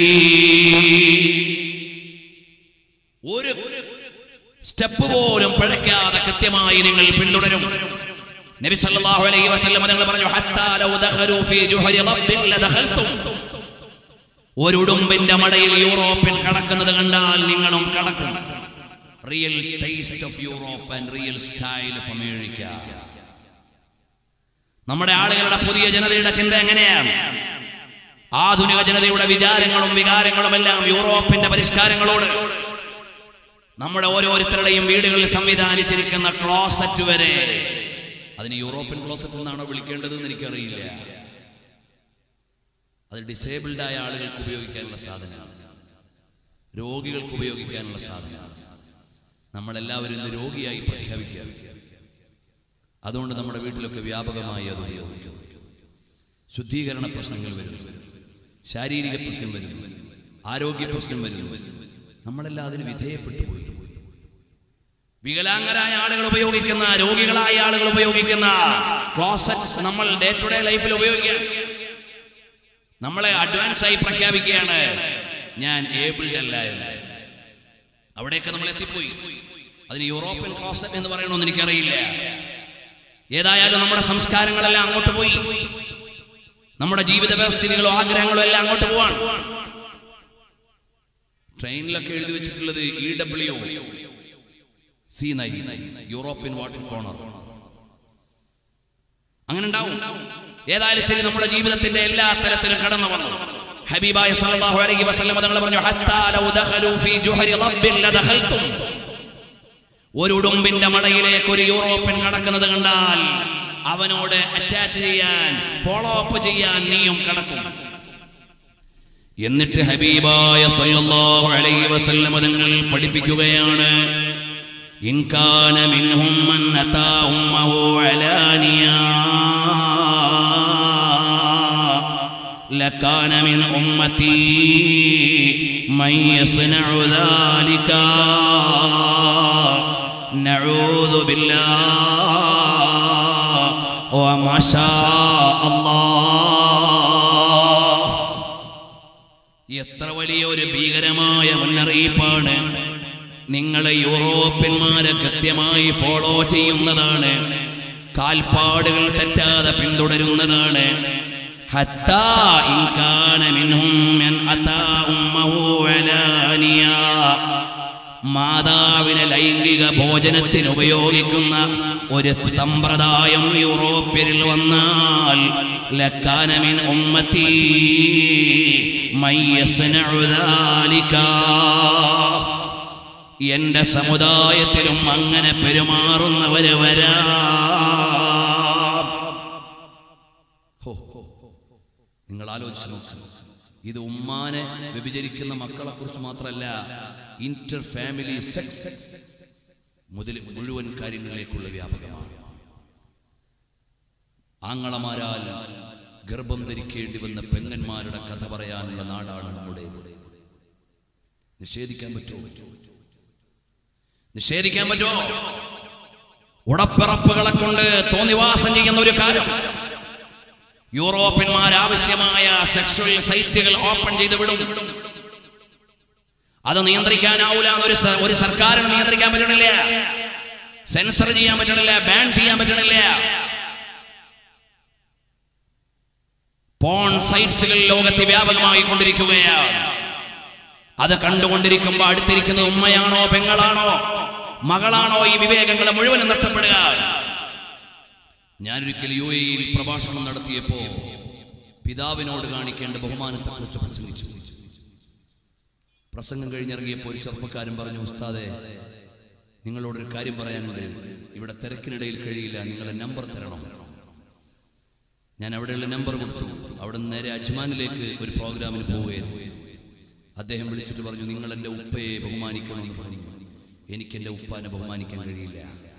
Speaker 1: ഒരു സ്റ്റെപ്പ് പോലും പഴയ്ക്കാതെ കൃത്യമായി നിങ്ങൾ പിന്തുടരും നബി സല്ലല്ലാഹു അലൈഹി വസല്ലം നിങ്ങൾ പറഞ്ഞു ഹത്താ ലൗ ദഖലു ഫീ ജുഹരി റബ്ബിൻ ലദഖൽതും ഒരു ഉടുമ്പിന്റെ മടയിൽ യൂറോപ്പിൽ കടക്കുന്നത് കണ്ടാൽ നിങ്ങളും കടക്കും real taste of Europe and real style of America നമ്മുടെ ആളുകളുടെ പുതിയ ജനതയുടെ ചിന്ത എങ്ങനെയാണ് ആധുനിക ജനതയുടെ വിചാരങ്ങളും വികാരങ്ങളും എല്ലാം യൂറോപ്പിന്റെ പരിഷ്കാരങ്ങളോട് നമ്മുടെ ഓരോരുത്തരുടെയും വീടുകളിൽ സംവിധാനിച്ചിരിക്കുന്ന ക്ലോസറ്റ് വരെ അതിന് യൂറോപ്യൻ ക്ലോസറ്റ് എന്നാണോ വിളിക്കേണ്ടതെന്ന് എനിക്കറിയില്ല അത് ഡിസേബിൾഡ് ആയ ആളുകൾക്ക് ഉപയോഗിക്കാനുള്ള സാധനമാണ് രോഗികൾക്ക് ഉപയോഗിക്കാനുള്ള സാധനമാണ് നമ്മളെല്ലാവരും ഇന്ന് രോഗിയായി പ്രഖ്യാപിക്കുക അതുകൊണ്ട് നമ്മുടെ വീട്ടിലൊക്കെ വ്യാപകമായി അത് ഉപയോഗിക്കും ശുദ്ധീകരണ പ്രശ്നങ്ങൾ വരുന്നു ശാരീരിക പ്രശ്നം വരുന്നു ആരോഗ്യ പ്രശ്നം വരുന്നു നമ്മളെല്ലാം അതിന് വിധേയപ്പെട്ടു പോയി വികലാംഗരായ ആളുകൾ ഉപയോഗിക്കുന്ന രോഗികളായ ആളുകൾ ഉപയോഗിക്കുന്ന ക്ലോസറ്റ് നമ്മൾ ഡേ ടു ഡേ ലൈഫിൽ ഉപയോഗിക്കുക നമ്മളെ അഡ്വാൻസ് ആയി പ്രഖ്യാപിക്കുകയാണ് ഞാൻ ഏബിൾഡ് അല്ല എന്ന് അവിടെയൊക്കെ നമ്മൾ എത്തിപ്പോയി അതിന് യൂറോപ്യൻ ക്ലോസറ്റ് എന്ന് പറയണമെന്ന് എനിക്കറിയില്ല ഏതായാലും നമ്മുടെ സംസ്കാരങ്ങളെല്ലാം അങ്ങോട്ട് പോയി നമ്മുടെ ജീവിത വ്യവസ്ഥിതികളോ ആഗ്രഹങ്ങളോ എല്ലാം അങ്ങോട്ട് പോവാണ് ട്രെയിനിലൊക്കെ എഴുതി വെച്ചിട്ടുള്ളത് ഇ ഡബ്ല്യു സി നൈ യൂറോപ്യൻ വാട്ടർ കോണർ അങ്ങനെ ഉണ്ടാവും ഏതായാലും ശരി നമ്മുടെ ജീവിതത്തിന്റെ എല്ലാ തലത്തിലും കടന്നു വന്നു ഹബീബായ സല്ലല്ലാഹു അലൈഹി വസല്ലം തങ്ങൾ പറഞ്ഞു ഹത്താ ലൗ ദഖലു ഫീ ജുഹരി റബ്ബിൻ ലദഖൽതും ഒരു ഉടുമ്പിന്റെ മടയിലേക്ക് ഒരു യൂറോപ്യൻ കടക്കുന്നത് കണ്ടാൽ അവനോട് അറ്റാച്ച് ചെയ്യാൻ ഫോളോ അപ്പ് ചെയ്യാൻ നീയും കടക്കും എന്നിട്ട് ഹബീബായ സല്ലല്ലാഹു അലൈഹി വസല്ലം തങ്ങൾ പഠിപ്പിക്കുകയാണ് ഇൻ കാന മിൻഹും മൻ അതാ ഉമ്മഹു അലാനിയാ لكان من أمتي من يصنع ذلك نعوذ بالله وما شاء الله എത്ര വലിയ ഒരു ഭീകരമായ മുന്നറിയിപ്പാണ് നിങ്ങളെ യൂറോപ്യന്മാരെ കൃത്യമായി ഫോളോ ചെയ്യുന്നതാണ് കാൽപ്പാടുകൾ തെറ്റാതെ പിന്തുടരുന്നതാണ് حتى إن كان منهم من أتى أمه علانيا മാതാവിനെ ലൈംഗിക ഭോജനത്തിന് ഉപയോഗിക്കുന്ന ഒരു സമ്പ്രദായം യൂറോപ്യരിൽ വന്നാൽ ലക്കാനമിൻ ഉമ്മത്തി എന്റെ സമുദായത്തിലും അങ്ങനെ പെരുമാറുന്നവര് വരാ നിങ്ങൾ ആലോചിച്ച് നോക്ക് ഇത് ഉമ്മാനെ വ്യഭിചരിക്കുന്ന മക്കളെ കുറിച്ച് മാത്രമല്ല ഇന്റർ ഫാമിലി സെക്സ് മുതൽ മുഴുവൻ കാര്യങ്ങളിലേക്കുള്ള വ്യാപകമാണ് ആങ്ങളമാരാൽ ഗർഭം ധരിക്കേണ്ടി വന്ന പെങ്ങന്മാരുടെ കഥ പറയാനുള്ള നാടാണ് നമ്മുടെ നിഷേധിക്കാൻ പറ്റുമോ നിഷേധിക്കാൻ പറ്റുമോ ഉടപ്പിറപ്പുകളെ കൊണ്ട് തോന്നിവാസം ചെയ്യുന്ന ഒരു കാര്യം യൂറോപ്യന്മാർ ആവശ്യമായ സെക്ഷൽ സൈറ്റുകൾ ഓപ്പൺ ചെയ്ത് വിടും അത് നിയന്ത്രിക്കാനാവൂല ഒരു സ- ഒരു സർക്കാരിന് നിയന്ത്രിക്കാൻ പറ്റണില്ല സെൻസർ ചെയ്യാൻ പറ്റണില്ല ബാൻ ചെയ്യാൻ പറ്റണില്ല പോൺ സൈറ്റ്സുകൾ ലോകത്ത് വ്യാപകമായി കൊണ്ടിരിക്കുകയാണ് അത് കണ്ടുകൊണ്ടിരിക്കുമ്പോൾ അടുത്തിരിക്കുന്നത് ഉമ്മയാണോ പെങ്ങളാണോ മകളാണോ ഈ വിവേകങ്ങളെ മുഴുവനും നഷ്ടപ്പെടുക ഞാനൊരിക്കൽ യു എയിൽ പ്രഭാഷണം നടത്തിയപ്പോ പിതാവിനോട് കാണിക്കേണ്ട ബഹുമാനത്തെക്കുറിച്ച് പ്രസംഗിച്ചു പ്രസംഗം കഴിഞ്ഞിറങ്ങിയപ്പോൾ ഒരു ചെറുപ്പക്കാരൻ പറഞ്ഞു ഉസ്താദെ നിങ്ങളോടൊരു കാര്യം പറയാനുണ്ട് ഇവിടെ തിരക്കിനിടയിൽ കഴിയില്ല നിങ്ങളെ നമ്പർ തരണം ഞാൻ അവിടെയുള്ള നമ്പർ കൊടുത്തു അവിടെ നിന്ന് നേരെ അജ്മാനിലേക്ക് ഒരു പ്രോഗ്രാമിന് പോവുകയായിരുന്നു അദ്ദേഹം വിളിച്ചിട്ട് പറഞ്ഞു നിങ്ങൾ എൻ്റെ ഉപ്പയെ ബഹുമാനിക്കണമെന്ന് പറഞ്ഞു എനിക്ക് എൻ്റെ ഉപ്പാനെ ബഹുമാനിക്കാൻ കഴിയില്ല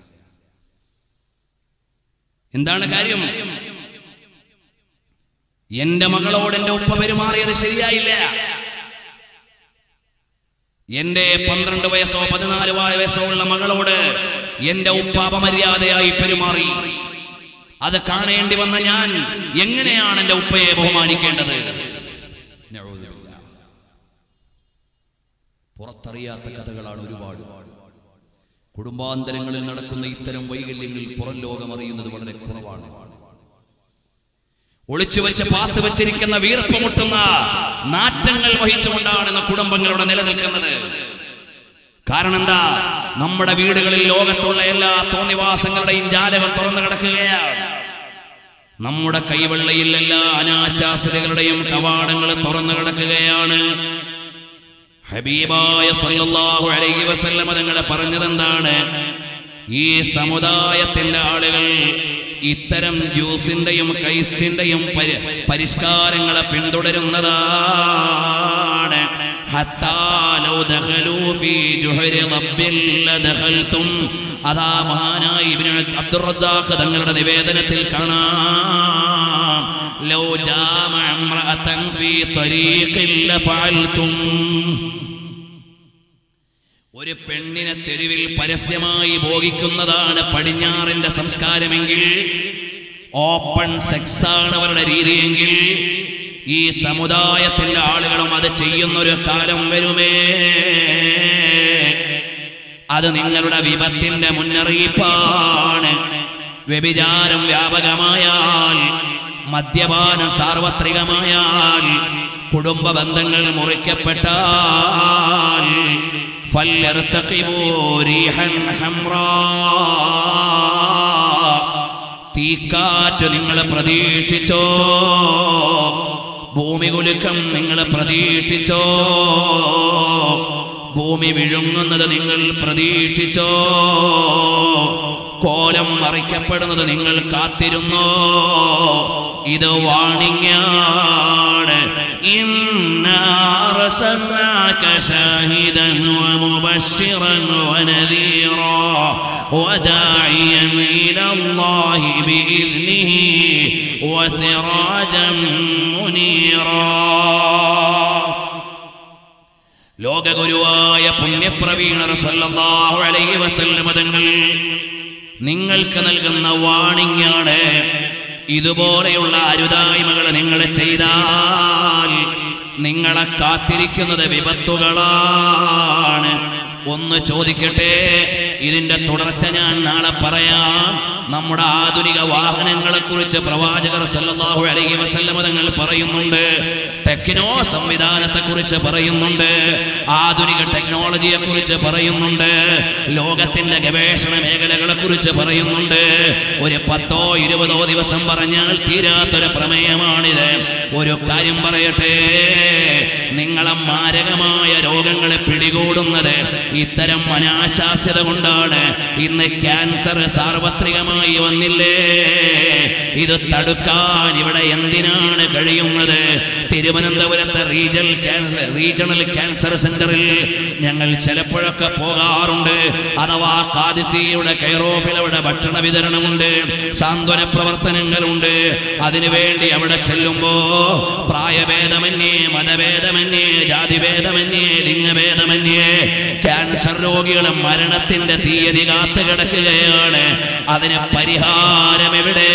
Speaker 1: എന്താണ് കാര്യം എന്റെ മകളോട് എന്റെ ഉപ്പ പെരുമാറിയത് ശരിയായില്ല എന്റെ പന്ത്രണ്ട് വയസ്സോ പതിനാല് വയസ്സോ ഉള്ള മകളോട് എന്റെ ഉപ്പ അപമര്യാദയായി പെരുമാറി അത് കാണേണ്ടി വന്ന ഞാൻ എങ്ങനെയാണ് എന്റെ ഉപ്പയെ ബഹുമാനിക്കേണ്ടത് നഊദുബില്ലാ. പുറത്തറിയാത്ത കഥകളാണ് ഒരുപാട് കുടുംബാന്തരങ്ങളിൽ നടക്കുന്ന ഇത്തരം വൈകല്യങ്ങളിൽ പുറം ലോകം അറിയുന്നത് വളരെ കുറവാണ് ഒളിച്ചു വെച്ച് പാത്ത് വെച്ചിരിക്കുന്ന വീർപ്പ് മുട്ടുന്ന നാറ്റങ്ങൾ വഹിച്ചുകൊണ്ടാണ് ഇന്ന് കുടുംബങ്ങളുടെ നിലനിൽക്കുന്നത് കാരണം എന്താ നമ്മുടെ വീടുകളിൽ ലോകത്തുള്ള എല്ലാ തോന്നിവാസങ്ങളുടെയും ജാലകം തുറന്നു കിടക്കുകയാണ് നമ്മുടെ കൈവെള്ളയിൽ എല്ലാ അനാശാസ്യതകളുടെയും കവാടങ്ങൾ തുറന്നു കിടക്കുകയാണ് ഹബീബായ സല്ലല്ലാഹു അലൈഹി വസല്ലമ തങ്ങൾ പറഞ്ഞതെന്താണ് ഈ സമുദായത്തിന്റെ ആളുകൾ ഇത്തരം ജ്യൂസിന്റെയും കൈസ്റ്റിന്റെയും പരി- പരിഷ്കാരങ്ങളെ പിന്തുടരുന്നതാണ് ഹത്താ ലൗ ദഖലൂ ഫീ ജുഹരി റബ്ബിൽ ലദഖൽതും അതാ മഹാനായ ഇബ്നു അബ്ദുർ റസാഖ് തങ്ങളുടെ നിവേദനത്തിൽ കാണാം ലൗ ജാമ ഇംറഅതൻ ഫീ തരീഖിൽ ലഫഅൽതും ഒരു പെണ്ണിനെ തെരുവിൽ പരസ്യമായി ഭോഗിക്കുന്നതാണ് പടിഞ്ഞാറിന്റെ സംസ്കാരമെങ്കിൽ ഓപ്പൺ സെക്സ് ആണ് അവരുടെ രീതിയെങ്കിൽ ഈ സമുദായത്തിന്റെ ആളുകളും അത് ചെയ്യുന്നൊരു കാലം വരുമേ അത് നിങ്ങളുടെ വിപത്തിന്റെ മുന്നറിയിപ്പാണ് വ്യഭിചാരം വ്യാപകമായാൽ മദ്യപാനം സാർവത്രികമായാൽ കുടുംബ ബന്ധങ്ങൾ മുറിക്കപ്പെട്ടാൽ فليرتقبوا ريحا حمراء തീക്കാറ്റ് നിങ്ങൾ പ്രതീക്ഷിച്ചോ ഭൂമി കുലുക്കം നിങ്ങൾ പ്രതീക്ഷിച്ചോ ഭൂമി വിഴുങ്ങുന്നത് നിങ്ങൾ പ്രതീക്ഷിച്ചോ കോലം മറിക്കപ്പെടുന്നത് നിങ്ങൾ കാത്തിരുന്നോ ഇത് വാണിങ്ങാണ് إنا أرسلناك شاهدا ومبشرا ونذيرا وداعيا إلى الله بإذنه وسراجا منيرا ലോകഗുരുവായ പുണ്യപ്രവീണർ സല്ലല്ലാഹു അലൈഹി വസല്ലമ തങ്ങൾ നിങ്ങൾക്ക് നൽകുന്ന വാണിങ്ങാണ് ഇതുപോലെയുള്ള അരുതായ്മകൾ നിങ്ങൾ ചെയ്താൽ നിങ്ങളെ കാത്തിരിക്കുന്നത് വിപത്തുകളാണ് ഒന്ന് ചോദിക്കട്ടെ ഇതിന്റെ തുടർച്ച ഞാൻ നാളെ പറയാം നമ്മുടെ ആധുനിക വാഹനങ്ങളെ കുറിച്ച് പ്രവാചകർ സല്ലല്ലാഹു അലൈഹി വസല്ലമ തങ്ങൾ പറയുന്നുണ്ട് ടെക്നോ സംവിധാനത്തെ കുറിച്ച് പറയുന്നുണ്ട് ആധുനിക ടെക്നോളജിയെ കുറിച്ച് പറയുന്നുണ്ട് ലോകത്തിന്റെ ഗവേഷണ മേഖലകളെ കുറിച്ച് പറയുന്നുണ്ട് ഒരു പത്തോ ഇരുപതോ ദിവസം പറഞ്ഞാൽ തീരാത്തൊരു പ്രമേയമാണിത് ഒരു കാര്യം പറയട്ടെ നിങ്ങളെ മാരകമായ രോഗങ്ങളെ പിടികൂടുന്നത് ഇത്തരം അനാശാസ്യത കൊണ്ടാണ് ഇന്ന് ക്യാൻസർ സാർവത്രികമായി വന്നില്ലേ ഇത് തടുക്കാൻ ഇവിടെ എന്തിനാണ് കഴിയുന്നത് തിരുവനന്തപുരത്തെ റീജണൽ ക്യാൻസർ റീജിയണൽ ക്യാൻസർ സെന്ററിൽ ഞങ്ങൾ ചിലപ്പോഴൊക്കെ പോകാറുണ്ട് അഥവാ കാദിസിയുടെ കൈറോഫിൽ അവിടെ ഭക്ഷണ വിതരണമുണ്ട് സാന്ത്വന പ്രവർത്തനങ്ങളുണ്ട് അതിനുവേണ്ടി അവിടെ ചെല്ലുമ്പോ പ്രായഭേദമന്യേ മതഭേദമന്യേ ജാതിഭേദമന്യേ ലിംഗഭേദമന്യേ ക്യാൻസർ രോഗികളെ മരണത്തിന്റെ തീയതി കാത്തു കിടക്കുകയാണ് അതിന് പരിഹാരം എവിടെ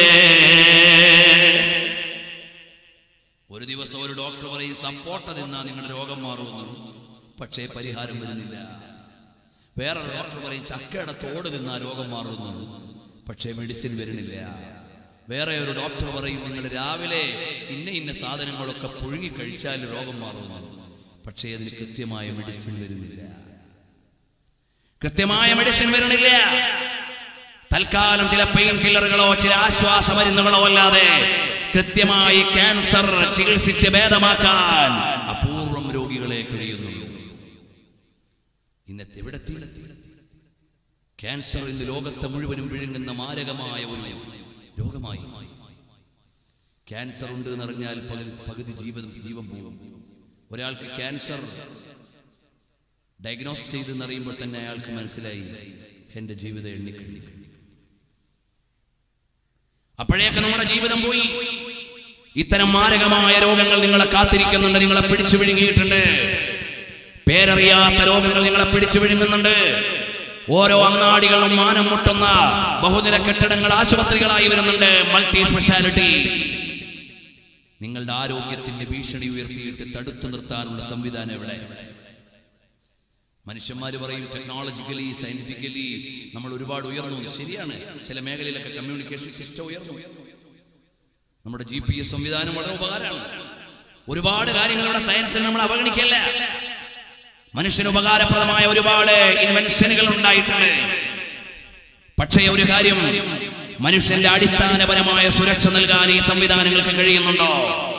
Speaker 1: ഒരു ദിവസം ഒരു ഡോക്ടർ പറയും സപ്പോർട്ട തിന്നാ നിങ്ങളുടെ രോഗം മാറുമെന്ന് പക്ഷേ പരിഹാരം വരുന്നില്ല വേറൊരു ഡോക്ടർ പറയും ചക്കയുടെ തോട് തിന്നാ രോഗം മാറുമെന്ന് പക്ഷേ മെഡിസിൻ വരുന്നില്ല വേറെ ഒരു ഡോക്ടർ പറയും നിങ്ങൾ രാവിലെ ഇന്ന ഇന്ന സാധനങ്ങളൊക്കെ പുഴുങ്ങി കഴിച്ചാൽ രോഗം മാറുമെന്ന് പക്ഷേ അതിന് കൃത്യമായ മെഡിസിൻ വരുന്നില്ല കൃത്യമായ മെഡിസിൻ വരണില്ല തൽക്കാലം ചില പെയിൻ കില്ലറുകളോ ചില ആശ്വാസ മരുന്നുകളോ അല്ലാതെ കൃത്യമായി ക്യാൻസർ ചികിത്സിച്ച് ഭേദമാക്കാൻ അപൂർവം രോഗികളെ കഴിയുന്നുള്ളൂ ഇന്നത്തെ എവിടെത്തി ക്യാൻസർ ഇന്ന് ലോകത്തെ മുഴുവനും വിഴുങ്ങുന്ന മാരകമായ ഒരു രോഗമായി ക്യാൻസർ ഉണ്ട് എന്നറിഞ്ഞാൽ പകുതി പകുതി ജീവിതം ജീവൻ പോകും ഒരാൾക്ക് ക്യാൻസർ ഡയഗ്നോസ് ചെയ്തെന്നറിയുമ്പോൾ തന്നെ അയാൾക്ക് മനസ്സിലായി എന്റെ ജീവിതം എണ്ണിക്കഴിഞ്ഞു അപ്പോഴേക്ക് നമ്മുടെ ജീവിതം പോയി ഇത്തരം മാരകമായ രോഗങ്ങൾ നിങ്ങളെ കാത്തിരിക്കുന്നുണ്ട് നിങ്ങളെ പിടിച്ചു വിഴുങ്ങിയിട്ടുണ്ട് പേരറിയാത്ത രോഗങ്ങൾ നിങ്ങളെ പിടിച്ചു വിഴുങ്ങുന്നുണ്ട് ഓരോ അങ്ങാടികളും മാനം മുട്ടുന്ന ബഹുനില കെട്ടിടങ്ങൾ ആശുപത്രികളായി വരുന്നുണ്ട് മൾട്ടി സ്പെഷ്യാലിറ്റി നിങ്ങളുടെ ആരോഗ്യത്തിന്റെ ഭീഷണി ഉയർത്തിയിട്ട് തടുത്തു നിർത്താനുള്ള സംവിധാനം എവിടെ മനുഷ്യന്മാർ പറയും ടെക്നോളജിക്കലി സയന്റിഫിക്കലി നമ്മൾ ഒരുപാട് ഉയർന്നു ശരിയാണ് ചില മേഖലയിലൊക്കെ കമ്മ്യൂണിക്കേഷൻ സിസ്റ്റം ഉയർന്നു നമ്മുടെ ജി പി എസ് സംവിധാനം വളരെ ഉപകാരമാണ് ഒരുപാട് കാര്യങ്ങളുടെ സയൻസിൽ നമ്മൾ അവഗണിക്കല്ല മനുഷ്യന് ഉപകാരപ്രദമായ ഒരുപാട് ഇൻവെൻഷനുകൾ ഉണ്ടായിട്ടുണ്ട് പക്ഷേ ഒരു കാര്യം മനുഷ്യന്റെ അടിസ്ഥാനപരമായ സുരക്ഷ നൽകാൻ ഈ സംവിധാനങ്ങൾക്ക് കഴിയുന്നുണ്ടോ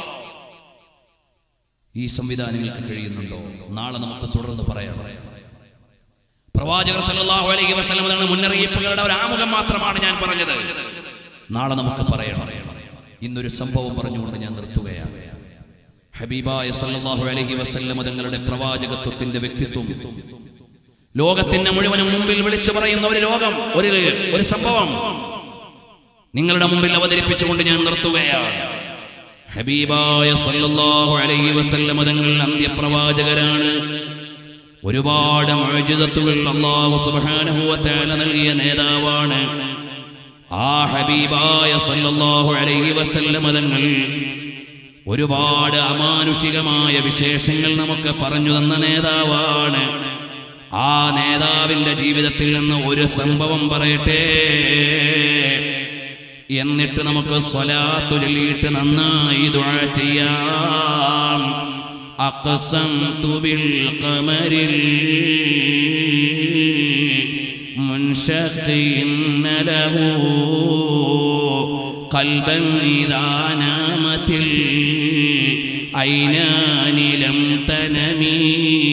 Speaker 1: ഈ സംവിധാനങ്ങൾക്ക് കഴിയുന്നുണ്ടോ നാളെ നമുക്ക് തുടർന്ന് പറയാം പ്രവാചകർ സല്ലല്ലാഹു അലൈഹി വസല്ലം തങ്ങളുടെ മുന്നറിയിപ്പുകളുടെ ഒരു ആമുഖം മാത്രമാണ് ഞാൻ പറഞ്ഞത് നാളെ നമുക്ക് പറയണം ഇന്നൊരു സംഭവം പറഞ്ഞുകൊണ്ട് ഞാൻ നിർത്തുകയാണ് ഹബീബായ സല്ലല്ലാഹു അലൈഹി വസല്ലം തങ്ങളുടെ പ്രവാചകത്വത്തിന്റെ വ്യക്തിത്വം ലോകത്തിന്റെ മുഴുവനും മുമ്പിൽ വിളിച്ചു പറയുന്ന ഒരു ലോകം ഒരു ഒരു സംഭവം നിങ്ങളുടെ മുമ്പിൽ അവതരിപ്പിച്ചുകൊണ്ട് ഞാൻ നിർത്തുകയാണ് ഹബീബായ സല്ലല്ലാഹു അലൈഹി വസല്ലം തങ്ങൾ അന്ത്യപ്രവാചകരാണ് ഒരുപാട് മോചിതത്തുകൾ അള്ളാഹു സുബ്ഹാനഹു വ തആല നൽകിയ നേതാവാണ് ആ ഹബീബായ സല്ലല്ലാഹു അലൈഹി വസല്ലം തങ്ങൾ ഒരുപാട് അമാനുഷികമായ വിശേഷങ്ങൾ നമുക്ക് പറഞ്ഞു തന്ന നേതാവാണ് ആ നേതാവിന്റെ ജീവിതത്തിൽ നിന്ന് ഒരു സംഭവം പറയട്ടെ എന്നിട്ട് നമുക്ക് സ്വലാത്തു ചൊല്ലിയിട്ട് നന്നായി ദുആ ചെയ്യാം അഖ്സംതു ബിൽ ഖമരിൽ മുൻഷഖിൻ ലഹു قلبا إذا نامت العينان لم تنمي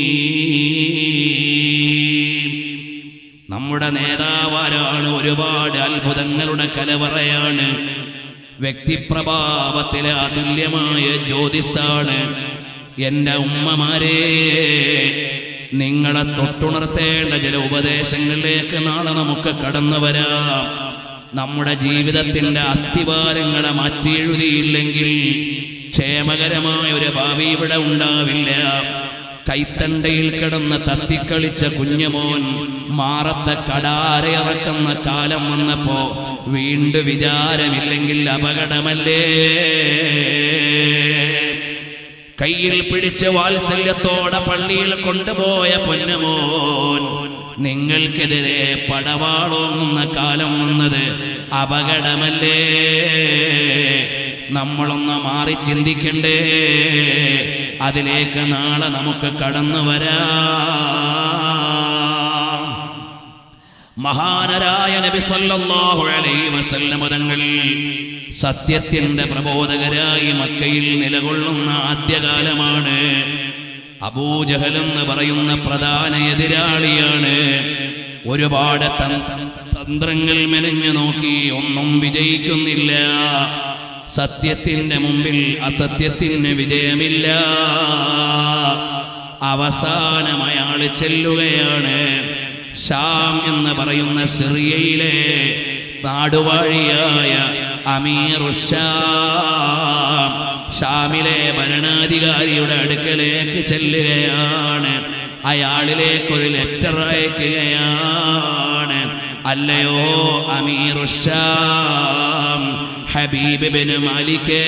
Speaker 1: നമ്മുടെ നേതാവാരാണ് ഒരുപാട് അത്ഭുതങ്ങളുടെ കലവറയാണ് വ്യക്തിപ്രഭാവത്തിലെ അതുല്യമായ ജ്യോതിസാണ് എൻ്റെ ഉമ്മമാരെ നിങ്ങളെ തൊട്ടുണർത്തേണ്ട ചില ഉപദേശങ്ങളിലേക്ക് നാളെ നമുക്ക് കടന്നു വരാം നമ്മുടെ ജീവിതത്തിന്റെ അസ്ഥിവാരങ്ങളെ മാറ്റി എഴുതിയില്ലെങ്കിൽ ക്ഷേമകരമായ ഒരു ഭാവി ഇവിടെ ഉണ്ടാവില്ല കൈത്തണ്ടയിൽ കിടന്ന് തത്തിക്കളിച്ച കുഞ്ഞുമോൻ മാറത്തെ കടാരയിറക്കുന്ന കാലം വന്നപ്പോ വീണ്ടും വിചാരമില്ലെങ്കിൽ അപകടമല്ലേ കയ്യിൽ പിടിച്ച് വാത്സല്യത്തോടെ പള്ളിയിൽ കൊണ്ടുപോയ പൊന്നമോൻ നിങ്ങൾക്കെതിരെ പടവാളോങ്ങുന്ന കാലം വന്നത് അപകടമല്ലേ നമ്മളൊന്ന് മാറി ചിന്തിക്കണ്ടേ അതിലേക്ക് നാളെ നമുക്ക് കടന്നു വരാം മഹാനരായ നബി സല്ലല്ലാഹു അലൈഹി വസല്ലം തങ്ങൾ സത്യത്തിന്റെ പ്രബോധകരായി മക്കയിൽ നിലകൊള്ളുന്ന ആദ്യകാലമാണ് അബൂജഹൽ എന്ന് പറയുന്ന പ്രധാന എതിരാളിയാണ് ഒരുപാട് തൻ- തന്ത്രങ്ങൾ മെനഞ്ഞു നോക്കി ഒന്നും വിജയിക്കുന്നില്ല സത്യത്തിന്റെ മുമ്പിൽ അസത്യത്തിന് വിജയമില്ല അവസാനം അയാൾ ചെല്ലുകയാണ് ഷാം എന്ന് പറയുന്ന സിറിയയിലെ നാടുവാഴിയായ അമീറുഷാം ഷാമിലെ ഭരണാധികാരിയുടെ അടുക്കലേക്ക് ചെല്ലുകയാണ് അയാളിലേക്കൊരു ലെറ്റർ അയക്കുകയാണ് അല്ലയോ അമീറുഷാം ഹബീബ് ബിൻ മാലിക്കേ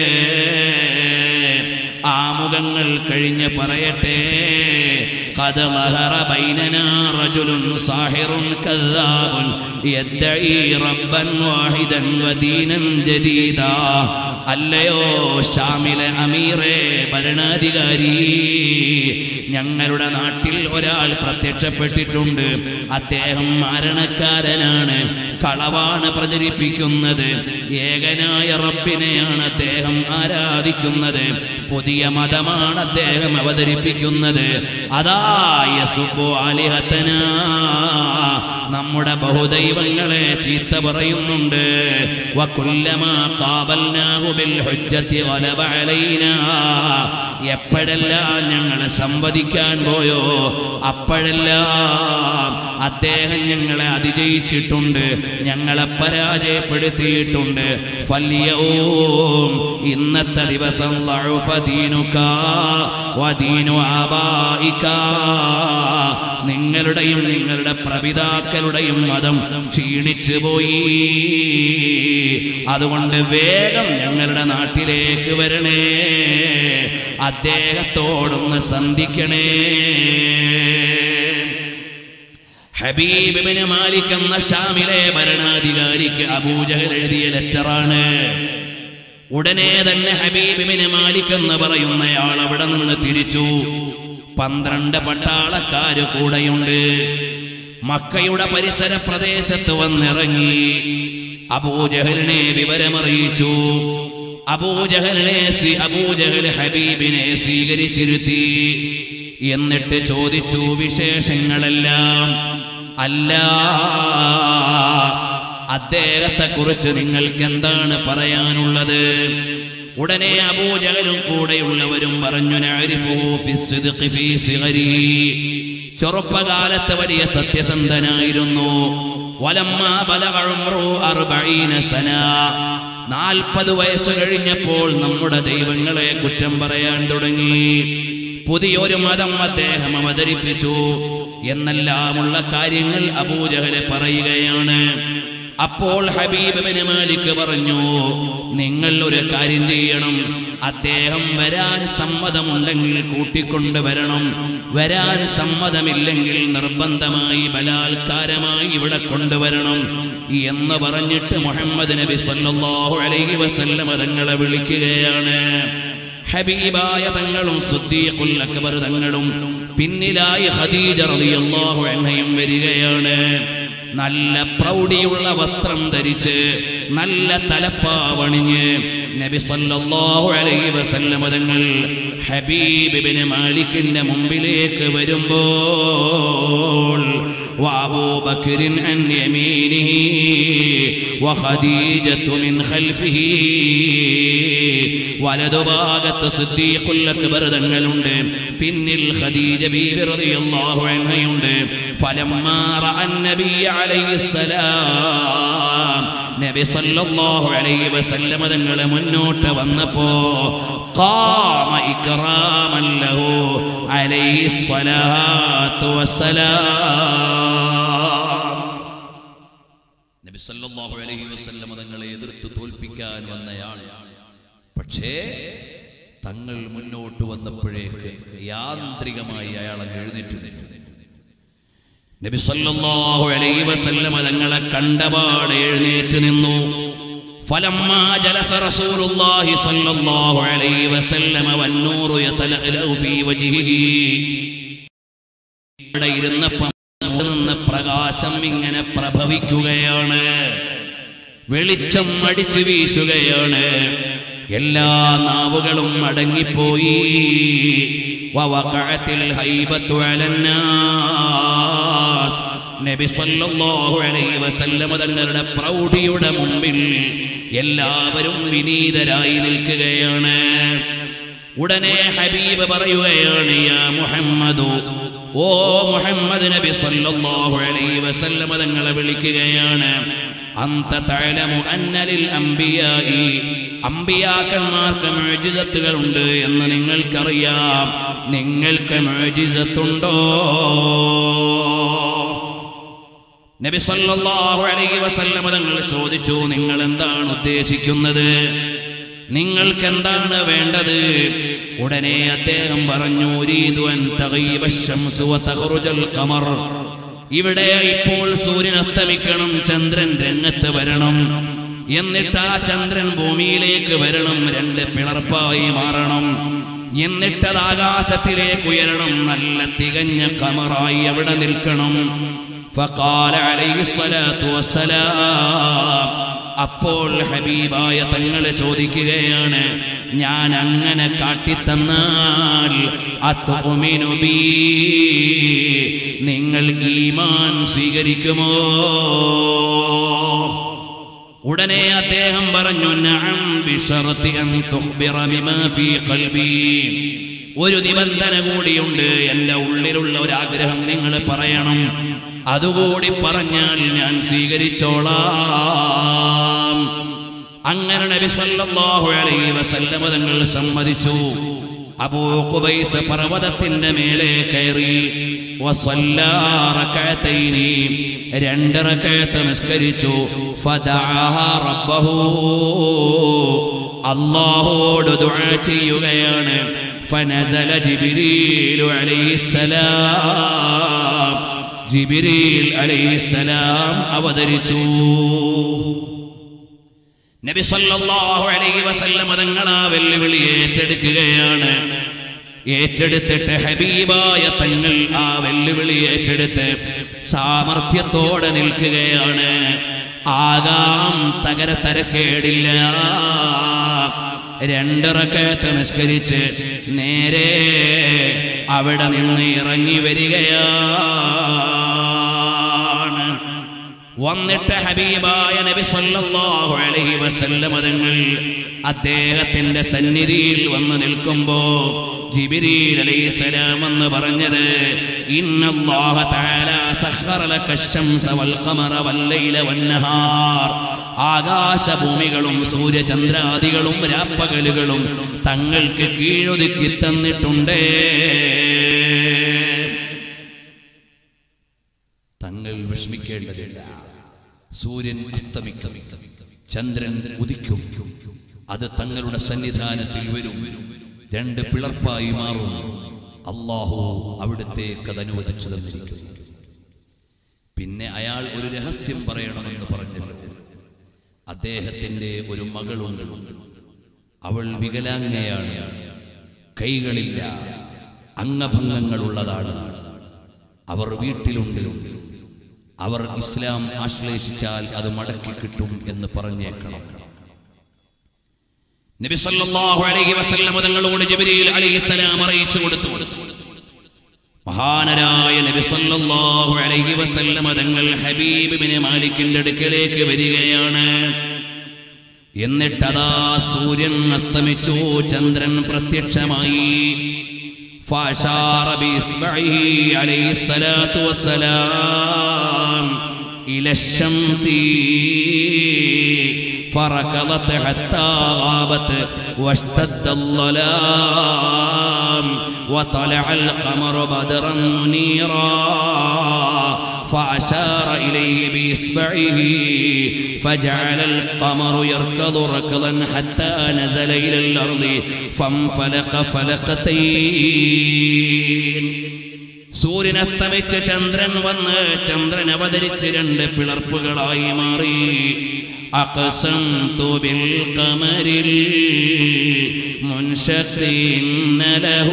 Speaker 1: ആമുഖങ്ങൾ കഴിഞ്ഞ് പറയട്ടെ قد ظهر بيننا رجل ساحر كذاب يدعي ربا واحدا ودينا جديدا അല്ലയോ ഷാമിലെ അമീറെ ഭരണാധികാരി ഞങ്ങളുടെ നാട്ടിൽ ഒരാൾ പ്രത്യക്ഷപ്പെട്ടിട്ടുണ്ട് അദ്ദേഹം മരണക്കാരനാണ് കളവാണ് പ്രചരിപ്പിക്കുന്നത് ഏകനായ റബ്ബിനെയാണ് അദ്ദേഹം ആരാധിക്കുന്നത് പുതിയ മതമാണ് അദ്ദേഹം അവതരിപ്പിക്കുന്നത് അതായ സുബോലിഹത്തന നമ്മുടെ ബഹുദൈവങ്ങളെ ചീത്ത പറയുന്നുണ്ട് വകുല്ലമാ ഖാബൽനാഹു ബിൽ ഹുജ്ജത്തി ഗലബ അലൈനാ എപ്പോഴെല്ലാം ഞങ്ങൾ സംവദിക്കാൻ പോയോ അപ്പോഴെല്ലാം അദ്ദേഹം ഞങ്ങളെ അതിജയിച്ചിട്ടുണ്ട് ഞങ്ങളെ പരാജയപ്പെടുത്തിയിട്ടുണ്ട് ഫല്യവും ഇന്നത്തെ ദിവസം ളഉഫ ദീനുക വദീനു ആബായിക നിങ്ങളുടെയും നിങ്ങളുടെ പ്രപിതാക്കളുടെയും മതം ക്ഷീണിച്ചു പോയി അതുകൊണ്ട് വേഗം ഞങ്ങളുടെ നാട്ടിലേക്ക് വരണേ അദ്ദേഹത്തോടൊന്ന് സന്ധിക്കണേ ഹബീബിന് മാലിക് എന്ന ഷാമിലെ ഭരണാധികാരിക്ക് അബൂജഹൽ എഴുതിയ ലെറ്ററാണ് ഉടനെ തന്നെ ഹബീബിന് മാലിക് എന്ന് പറയുന്നയാൾ അവിടെ നിന്ന് തിരിച്ചു പന്ത്രണ്ട് പട്ടാളക്കാര് കൂടെയുണ്ട് മക്കയുടെ പരിസര പ്രദേശത്ത് വന്നിറങ്ങി അബൂജഹലിനെ വിവരമറിയിച്ചു അബൂജഹലിനെ സ്വീ- അബൂജഹൽ ഹബീബിനെ സ്വീകരിച്ചിരുത്തി എന്നിട്ട് ചോദിച്ചു വിശേഷങ്ങളെല്ലാം അല്ല അദ്ദേഹത്തെ കുറിച്ച് നിങ്ങൾക്ക് എന്താണ് പറയാനുള്ളത് ഉടനെ അബൂജഹലും കൂടെയുള്ളവരും പറഞ്ഞു "നഅരിഫുഹു ഫി സിദ്ഖി ഫീ സിഗരിഹി." ചെറുപ്പകാലത്ത് വലിയ സത്യസന്ധനായിരുന്നു വലമ്മാ ബലഗ ഉംറു അർബഈന സന നാൽപ്പത് വയസ്സ് കഴിഞ്ഞപ്പോൾ നമ്മുടെ ദൈവങ്ങളെ കുറ്റം പറയാൻ തുടങ്ങി പുതിയൊരു മതം അദ്ദേഹം അവതരിപ്പിച്ചു എന്നെല്ലാമുള്ള കാര്യങ്ങൾ അബൂജഹല് പറയുകയാണ് അപ്പോൾ ഹബീബ് ബിൻ മാലിക് പറഞ്ഞു നിങ്ങൾ ഒരു കാര്യം ചെയ്യണം അദ്ദേഹം വരാൻ സമ്മതമുണ്ടെങ്കിൽ കൂട്ടിക്കൊണ്ട് വരണം വരാൻ സമ്മതമില്ലെങ്കിൽ നിർബന്ധമായി ബലാത്കാരമായി ഇവിടെ കൊണ്ടുവരണം എന്ന് പറഞ്ഞിട്ട് മുഹമ്മദ് നബി സല്ലല്ലാഹു അലൈഹി വസല്ലമ തങ്ങളെ വിളിക്കുകയാണ് ഹബീബായ തങ്ങളും സുദ്ദീഖുൽ അക്ബർ തങ്ങളും പിന്നിലായി ഖദീജ റളിയല്ലാഹു അൻഹയും വരികയാണ് നല്ല പ്രൗഢിയുള്ള വസ്ത്രം ധരിച്ച് നല്ല തലപ്പാവണിഞ്ഞ് നബി സല്ലല്ലാഹു അലൈഹി വസല്ലമ തങ്ങൾ ഹബീബ് ഇബ്നു മാലിക്കിന്റെ മുമ്പിലേക്ക് വരുമ്പോൾ وأبو بكر عن يمينه وخديجة من خلفه വലതുഭാഗത്ത് സിദ്ദീഖുൽ അക്ബർ തങ്ങളുണ്ട് പിന്നിൽ ഖദീജ ബീബി റളിയല്ലാഹു അൻഹയുണ്ട് ഫലമ്മാ റഅൻ നബി അലൈഹിസ്സലാം നബി സല്ലല്ലാഹു അലൈഹി വസല്ലമ തങ്ങൾ മുന്നോട്ട് വന്നപ്പോ ഖാമ ഇക്റാമൻ ലഹു അലൈഹിസ്സലാത്തു വസ്സലാം നബി സല്ലല്ലാഹു അലൈഹി വസല്ലമ തങ്ങളെ എതിർത്ത് തോൽപ്പിക്കാൻ വന്നയാൾ പക്ഷേ തങ്ങൾ മുന്നോട്ട് വന്നപ്പോഴേക്ക് യാന്ത്രികമായി അയാൾ അങ്ങ് എഴുന്നേറ്റ് നിന്നു നബി സല്ലല്ലാഹു അലൈഹി വസല്ലമ തങ്ങളെ കണ്ടപാട് എഴുന്നേറ്റ് നിന്നു فلما جلس رسول الله صلى الله عليه وسلم والنور يتلألأ في وجهه അവിടെ ഇരുന്നപ്പം അവിടെ നിന്ന് പ്രകാശം ഇങ്ങനെ പ്രഭവിക്കുകയാണ് വെളിച്ചം അടിച്ചു വീശുകയാണ് എല്ലാ നാവുകളും അടങ്ങിപ്പോയി വവഖഅത്തിൽ ഹൈബത്തു അലന്നാസ് നബി സല്ലല്ലാഹു അലൈഹി വസല്ലമ തങ്ങളുടെ പ്രൗഢിയുടെ മുമ്പിൽ എല്ലാവരും വിനീതരായി നിൽക്കുകയാണ് ഉടനെ ഹബീബ് പറയുകയാണ് യാ മുഹമ്മദു ഓ മുഹമ്മദ് നബി സല്ലല്ലാഹു അലൈഹി വസല്ലമ തങ്ങളെ വിളിക്കുകയാണ് അന്ത തഅലമു അന്ന ലിൽ അംബിയായി അംബിയാക്കന്മാർക്ക് മുഅ്ജിസത്തുകൾ ഉണ്ട് എന്ന് നിങ്ങൾക്കറിയാം നിങ്ങൾക്ക് മുഅ്ജിസത്തുണ്ടോ നബി സല്ലല്ലാഹു അലൈഹി വസല്ലമ തങ്ങൾ ചോദിച്ചു നിങ്ങൾ എന്താണ് ഉദ്ദേശിക്കുന്നത് നിങ്ങൾക്ക് എന്താണ് വേണ്ടത് ഉടനെ അദ്ദേഹം പറഞ്ഞു "ഉരീദു അൻ തഗീബ അശ്ശംസു വതഖ്റുജൽ ഖമർ ഇവിടെ ഇപ്പോൾ സൂര്യൻ അസ്തമിക്കണം ചന്ദ്രൻ രംഗത്ത് വരണം എന്നിട്ട് ആ ചന്ദ്രൻ ഭൂമിയിലേക്ക് വരണം രണ്ട് പിളർപ്പായി മാറണം എന്നിട്ടത് ആകാശത്തിലേക്ക് ഉയരണം നല്ല തികഞ്ഞ കമറായി അവിടെ നിൽക്കണം ഫഖാല അലൈഹിസ്സലാത്തു വസ്സലാം അപ്പോൾ ഹബീബായ തങ്ങൾ ചോദിക്കുകയാണ് ഞാൻ അങ്ങനെ കാട്ടിത്തന്നാൽ അത്തുമിനു ബീ നിങ്ങൾ ഈമാൻ സ്വീകരിക്കുമോ ഉടനെ അദ്ദേഹം പറഞ്ഞു നഅം ബിശറത്തി അൻ തുഖ്ബിറ ബിമാ ഫീ ഖൽബി ഒരു നിബന്ധന കൂടിയുണ്ട് എൻ്റെ ഉള്ളിലുള്ള ഒരു ആഗ്രഹം നിങ്ങൾ പറയണം അതുകൂടി പറഞ്ഞാൽ ഞാൻ സ്വീകരിച്ചോളാം അങ്ങനെ നബി സല്ലല്ലാഹു അലൈഹി വസല്ലമ തങ്ങൾ സമ്മതിച്ചു അബൂ ഖുബൈസ് പർവ്വതത്തിന്റെ മേലെ കയറി വസല്ലാ റകഅതൈനി രണ്ട് റകഅത്ത് നിസ്കരിച്ചു ഫദഅഹ റബ്ബഹു അല്ലാഹുവോട് ദുആ ചെയ്യുകയാണ് ഫനസല ജിബ്രീൽ അലൈഹിസ്സലാം ജിബ്രീൽ അലൈഹിസ്സലാം അവതരിച്ചു നബി സല്ലല്ലാഹു അലൈഹി വസല്ലം തങ്ങൾ ആ വെല്ലുവിളി ഏറ്റെടുക്കുകയാണ് ഏറ്റെടുത്തിട്ട് ഹബീബായ തങ്ങൾ ആ വെല്ലുവിളി ഏറ്റെടുത്ത് സാമർഥ്യത്തോടെ നിൽക്കുകയാണ് ആകാം തകര തരക്കേടില്ല രണ്ടിറക്കത്ത് നിസ്കരിച്ച് നേരെ അവിടെ നിന്ന് ഇറങ്ങി വരികയാണ് വന്നിട്ട് ഹബീബായ നബി സല്ലല്ലാഹു അലൈഹി വസല്ലം തങ്ങൾ അദ്ദേഹത്തിന്റെ സന്നിധിയിൽ വന്ന് നിൽക്കുമ്പോ ജിബ്രീൽ അലൈഹിസ്സലാം എന്ന് പറഞ്ഞത് ഇന്നല്ലാഹ തആല സഖറ ലക അശംസ വൽ ഖമറ വൽ ലൈല വൻ നഹാർ ആകാശഭൂമികളും സൂര്യചന്ദ്രാദികളും രാപ്പകലുകളും തങ്ങൾക്ക് കീഴൊതുക്കി തന്നിട്ടുണ്ടേ തങ്ങൾ വിഷമിക്കേണ്ടതില്ല സൂര്യൻ അസ്തമിക്കും ചന്ദ്രൻ ഉദിക്കും അത് തങ്ങളുടെ സന്നിധാനത്തിൽ വരും രണ്ട് പിളർപ്പായി മാറും അള്ളാഹു അവിടുത്തേക്ക് അത് അനുവദിച്ചു തന്നിരിക്കും പിന്നെ അയാൾ ഒരു രഹസ്യം പറയണമെന്ന് പറഞ്ഞല്ലോ അദ്ദേഹത്തിന്റെ ഒരു മകളുണ്ട് അവൾ വികലാംഗയാണ് കൈകളില്ല അംഗഭംഗങ്ങളുള്ളതാണ് അവർ വീട്ടിലുണ്ട് അവർ ഇസ്ലാം ആശ്ലേഷിച്ചാൽ അത് മടക്കി കിട്ടും എന്ന് പറഞ്ഞേക്കണം നബി സല്ലല്ലാഹു അലൈഹി വസല്ലം തങ്ങളോട് ജിബ്രീൽ അലൈഹിസ്സലാം അറിയിച്ചു കൊടുത്തു മഹാനരായ നബി സല്ലല്ലാഹു അലൈഹി വസല്ലം തങ്ങൾ ഹബീബ് ബിൻ മാലിക്കിന്റെ അടുക്കലേക്ക് വരികയാണ് എന്നിട്ടതാ സൂര്യൻ അസ്തമിച്ചു ചന്ദ്രൻ പ്രത്യക്ഷമായി فأشار بإصبعه عليه الصلاة والسلام إلى الشمس فركضت حتى غابت واشتد الظلام وطلع القمر بدرا منيرا فأشار إليه بإصبعه فجعل القمر يركض ركضا حتى نزل إلى الأرض فانفلق فلقتين സൂര്യൻ അസ്തമിച്ച് ചന്ദ്രൻ വന്ന് ചന്ദ്രൻ അവതരിച്ച് രണ്ട് പിളർപ്പുകളായി മാറി أقسمت بالقمر المنشقين له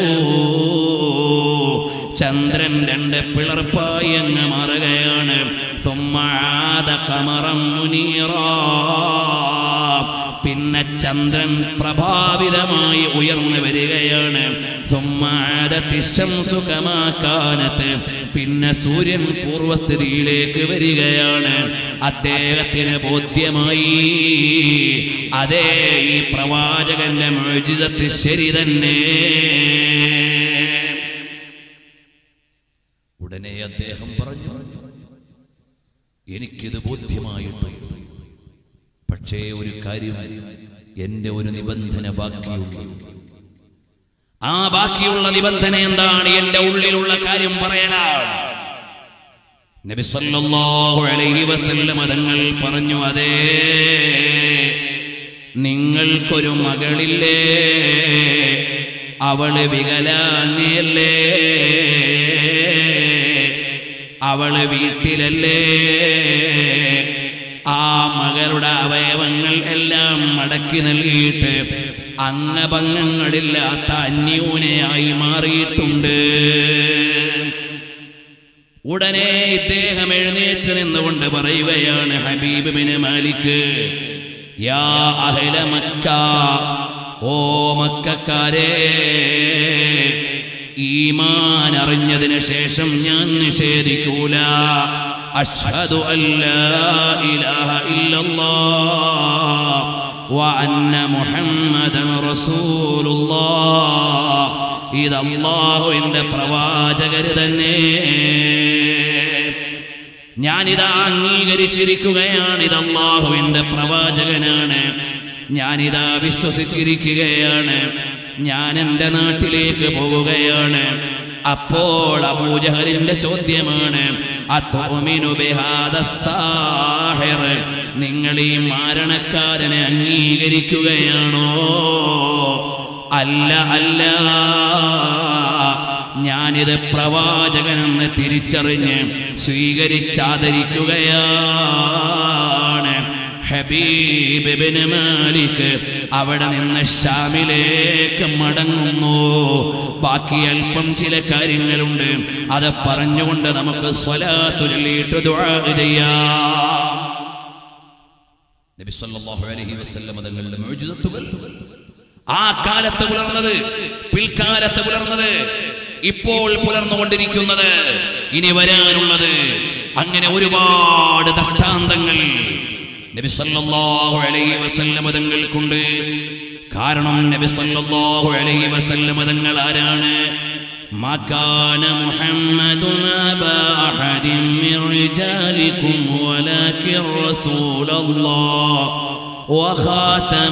Speaker 1: ചന്ദ്രൻ രണ്ട് പിളർപ്പായി അങ്ങ് മാറുകയാണ് സുമ്മാത കമറം മുനീറ പിന്നെ ചന്ദ്രൻ പ്രഭാവിതമായി ഉയർന്നു വരികയാണ് സുമ്മാദത്തിശംസുഖമാക്കാനത്ത് പിന്നെ സൂര്യൻ പൂർവസ്ഥിതിയിലേക്ക് വരികയാണ് അദ്ദേഹത്തിന് ബോധ്യമായി അതേ ഈ പ്രവാചകന്റെ മോചിതത്ത് ശരി തന്നെ ഉടനെ അദ്ദേഹം പറഞ്ഞു എനിക്കിത് ബോധ്യമായിട്ടുണ്ട് പക്ഷേ ഒരു കാര്യം എന്റെ ഒരു നിബന്ധന ബാക്കിയുള്ളൂ ആ ബാക്കിയുള്ള നിബന്ധന എന്താണ് എന്റെ ഉള്ളിലുള്ള കാര്യം പറയലാണ് നബി സല്ലല്ലാഹു അലൈഹി വസല്ലം തങ്ങൾ പറഞ്ഞു അതേ നിങ്ങൾക്കൊരു മകളില്ലേ അവള് വികലാംഗയല്ലേ അവള് വീട്ടിലല്ലേ ആ മകളുടെ അവയവങ്ങൾ അടക്കി നൽകിയിട്ട് അംഗഭംഗങ്ങളില്ലാത്ത അന്യൂനയായി മാറിയിട്ടുണ്ട് ഉടനെ ഇദ്ദേഹം എഴുന്നേറ്റ് നിന്നുകൊണ്ട് പറയുകയാണ് ഹബീബ് ബിൻ മാലിക് യാ അഹ്ല മക്ക ഓ മക്കാരെ ഈമാൻ അറിഞ്ഞതിന് ശേഷം ഞാൻ നിഷേധിക്കൂല അഷ്ഹദു അല്ലാ ഇലാഹ ഇല്ലല്ലാഹ് വഅന്ന മുഹമ്മദൻ റസൂലുള്ളാഹ് ഇത് അല്ലാഹുവിന്റെ പ്രവാചകര് തന്നെ ഞാനിതാ അംഗീകരിച്ചിരിക്കുകയാണ് ഇത് അള്ളാഹുവിന്റെ പ്രവാചകനാണ് ഞാനിതാ വിശ്വസിച്ചിരിക്കുകയാണ് ഞാൻ എൻ്റെ നാട്ടിലേക്ക് പോവുകയാണ് അപ്പോൾ അബൂജഹലിന്റെ ചോദ്യമാണ് അത്തോമിനു ബിഹാദ സാഹിർ നിങ്ങൾ ഈ മാരണക്കാരനെ അംഗീകരിക്കുകയാണോ അല്ല അല്ല ഞാനിത് പ്രവാചകനെന്ന് തിരിച്ചറിഞ്ഞ് സ്വീകരിച്ചാദരിക്കുകയാണ് ഹബീബ് ഇബ്നു മാലിക് അവിടെ നിന്ന് ഷാമിലേക്ക് മടങ്ങുന്നു ബാക്കി അല്പം ചില കാര്യങ്ങളുണ്ട് അത് പറഞ്ഞുകൊണ്ട് നമുക്ക് സ്വലാത്തു ചൊല്ലിയിട്ട് ദുആ ചെയ്യാം നബി സല്ലല്ലാഹു അലൈഹി വസല്ലം തങ്ങളുടെ മുഅ്ജിസത്തുകൾ ആ കാലത്ത് പുലർന്നത് പിൽക്കാലത്ത് പുലർന്നത് ഇപ്പോൾ പുലർന്നുകൊണ്ടിരിക്കുന്നത് ഇനി വരാനുള്ളത് അങ്ങനെ ഒരുപാട് ദൃഷ്ടാന്തങ്ങൾ നബി സല്ലല്ലാഹു അലൈഹി വസല്ലം തങ്ങൾക്കുണ്ട് കാരണം നബി സല്ലല്ലാഹു അലൈഹി വസല്ലം തങ്ങൾ ആരാണ് ما كان محمد أبا أحد من رجالكم ولكن رسول الله وخاتم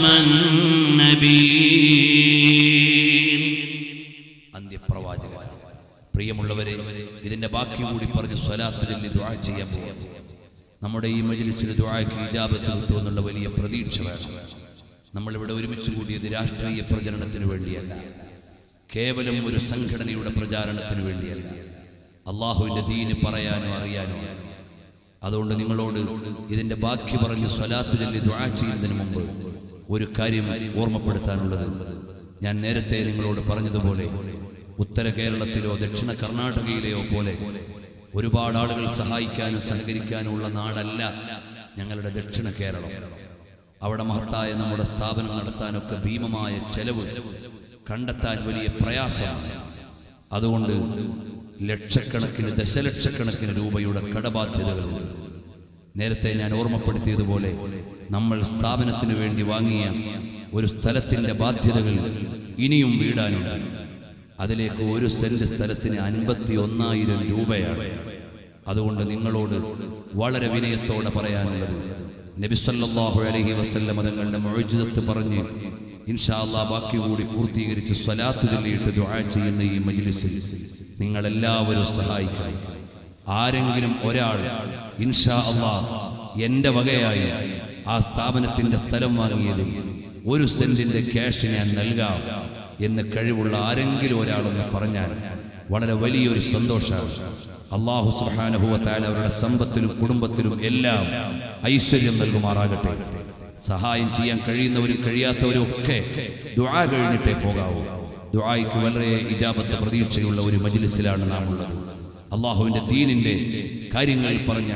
Speaker 1: النبيين അന്ത്യപ്രവാചകൻ പ്രിയമുള്ളവരെ ഇതിന്റെ ബാക്കി കൂടി പറഞ്ഞ് സ്വലാത്ത് ചൊല്ലി ദുആ ചെയ്യാൻ പോകാം നമ്മുടെ ഈ മജ്ലിസിൽ ദുആക്ക് ഇജാബത്ത് കിട്ടുമെന്നുള്ള വലിയ പ്രതീക്ഷ വേണം നമ്മളിവിടെ ഒരുമിച്ച് കൂടിയത് രാഷ്ട്രീയ പ്രചരണത്തിന് വേണ്ടിയല്ല കേവലം ഒരു സംഘടനയുടെ പ്രചാരണത്തിന് വേണ്ടിയല്ല അള്ളാഹുവിന്റെ ദീന് പറയാനോ അറിയാനോ അതുകൊണ്ട് നിങ്ങളോട് ഇതിന്റെ ബാക്കി പറഞ്ഞ് സ്വലാത്ത് ചൊല്ലി ദുആ ചെയ്യുന്നതിന് മുമ്പ് ഒരു കാര്യം ഓർമ്മപ്പെടുത്താനുള്ളത് ഞാൻ നേരത്തെ നിങ്ങളോട് പറഞ്ഞതുപോലെ ഉത്തര കേരളത്തിലോ ദക്ഷിണ കർണാടകയിലെയോ പോലെ ഒരുപാട് ആളുകൾ സഹായിക്കാനും സഹകരിക്കാനും ഉള്ള നാടല്ല ഞങ്ങളുടെ ദക്ഷിണ കേരളം അവിടെ മഹത്തായ നമ്മുടെ സ്ഥാപനം നടത്താനൊക്കെ ഭീമമായ ചെലവ് കണ്ടെത്താൻ വലിയ പ്രയാസമാണ് അതുകൊണ്ട് ലക്ഷക്കണക്കിന് ദശലക്ഷക്കണക്കിന് രൂപയുടെ കടബാധ്യതകളുണ്ട് നേരത്തെ ഞാൻ ഓർമ്മപ്പെടുത്തിയതുപോലെ നമ്മൾ സ്ഥാപനത്തിന് വേണ്ടി വാങ്ങിയ ഒരു സ്ഥലത്തിന്റെ ബാധ്യതകൾ ഇനിയും വീടാനുണ്ട് അതിലേക്ക് ഒരു സെന്റ് സ്ഥലത്തിന് അൻപത്തി ഒന്നായിരം രൂപയാണ് അതുകൊണ്ട് നിങ്ങളോട് വളരെ വിനയത്തോടെ പറയാനുള്ളത് നബിസല്ലാഹു അലഹി വസല്ലം തങ്ങളുടെ മൊഴിജിതത്ത് പറഞ്ഞ് ഇൻഷാ അല്ലാ ബാക്കി കൂടി പൂർത്തീകരിച്ച് സ്വലാത്തു ചൊല്ലിയിട്ട് ദുആ ചെയ്യുന്ന ഈ മജ്ലിസിൽ നിങ്ങൾ എല്ലാവരും സഹായിക്കണം ആരെങ്കിലും ഒരാൾ ഇൻഷാ അള്ളാ എന്റെ വകയായി ആ സ്ഥാപനത്തിന്റെ സ്ഥലം വാങ്ങിയതിൽ ഒരു സെന്റിന്റെ ക്യാഷ് ഞാൻ നൽകാം എന്ന് കഴിവുള്ള ആരെങ്കിലും ഒരാളെന്ന് പറഞ്ഞാൽ വളരെ വലിയൊരു സന്തോഷമാണ് അള്ളാഹു സുഹാനുഭവത്താൽ അവരുടെ സമ്പത്തിലും കുടുംബത്തിലും എല്ലാം ഐശ്വര്യം നൽകുമാറാകട്ടെ സഹായം ചെയ്യാൻ കഴിയുന്നവരും കഴിയാത്തവരും ഒക്കെ ദുആ കഴിഞ്ഞിട്ടേ പോകാവൂ ദുആയ്ക്ക് വളരെ ഇജാബത്ത് പ്രതീക്ഷയുള്ള ഒരു മജ്ലിസിലാണ് നാം ഉള്ളത് അള്ളാഹുവിന്റെ ദീനിന്റെ കാര്യങ്ങൾ പറഞ്ഞ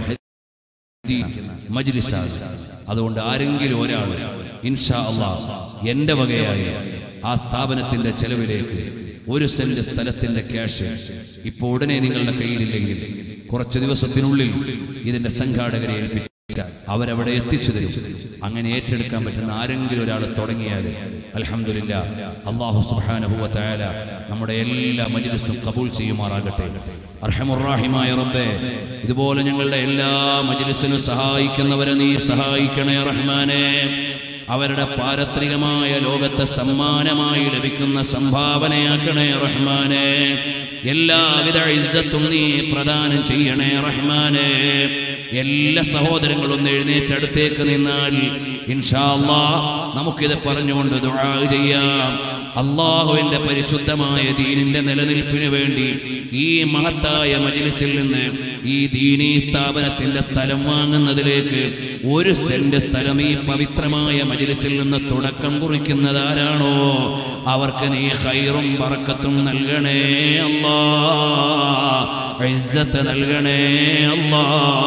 Speaker 1: മജ്ലിസാണ് അതുകൊണ്ട് ആരെങ്കിലും ഒരാൾ ഇൻഷാ അള്ളാഹ് എന്റെ വകയായി ആ സ്ഥാപനത്തിന്റെ ചെലവിലേക്ക് ഒരു സെന്റ് സ്ഥലത്തിന്റെ ക്യാഷ് ഇപ്പോൾ ഉടനെ നിങ്ങളുടെ കയ്യിലില്ലെങ്കിൽ കുറച്ച് ദിവസത്തിനുള്ളിൽ ഇതിന്റെ സംഘാടകരെ ഏൽപ്പിച്ച അവരവിടെ എത്തിച്ചു തരും അങ്ങനെ ഏറ്റെടുക്കാൻ പറ്റുന്ന ആരെങ്കിലും ഒരാൾ തുടങ്ങിയാൽ അലഹമില്ല അള്ളാഹു സുബാനഹുവ തയാല നമ്മുടെ എല്ലാ മജ്ലിസും കബൂൽ ചെയ്യുമാറാകട്ടെ അർഹമുറാഹിമായ റബ്ബേ ഇതുപോലെ ഞങ്ങളുടെ എല്ലാ മജ്ലിസിനും സഹായിക്കുന്നവരെ നീ സഹായിക്കണേ റഹ്മാനെ അവരുടെ പാരത്രികമായ ലോകത്തെ സമ്മാനമായി ലഭിക്കുന്ന സംഭാവനയാക്കണേ റഹ്മാനെ എല്ലാവിധ ഇജ്ജത്തും നീ പ്രദാനം ചെയ്യണേ റഹ്മാനെ എല്ലാ സഹോദരങ്ങളും ഒന്ന് എഴുന്നേറ്റ് അടുത്തേക്ക് നിന്നാൽ ഇൻഷാ അല്ലാ നമുക്കിത് പറഞ്ഞുകൊണ്ട് ദുആ ചെയ്യാം അള്ളാഹുവിന്റെ പരിശുദ്ധമായ ദീനിന്റെ നിലനിൽപ്പിന് വേണ്ടി ഈ മഹത്തായ മജിലിസിൽ നിന്ന് ഈ ദീനീ സ്ഥാപനത്തിന്റെ സ്ഥലം വാങ്ങുന്നതിലേക്ക് ഒരു സെന്റ് സ്ഥലം ഈ പവിത്രമായ മജിലിസിൽ നിന്ന് തുടക്കം കുറിക്കുന്നത് ആരാണോ അവർക്ക് നീ ഹൈറും പറക്കത്തും നൽകണേ അല്ലാ ഇസ്സത്ത് നൽകണേ അല്ലാ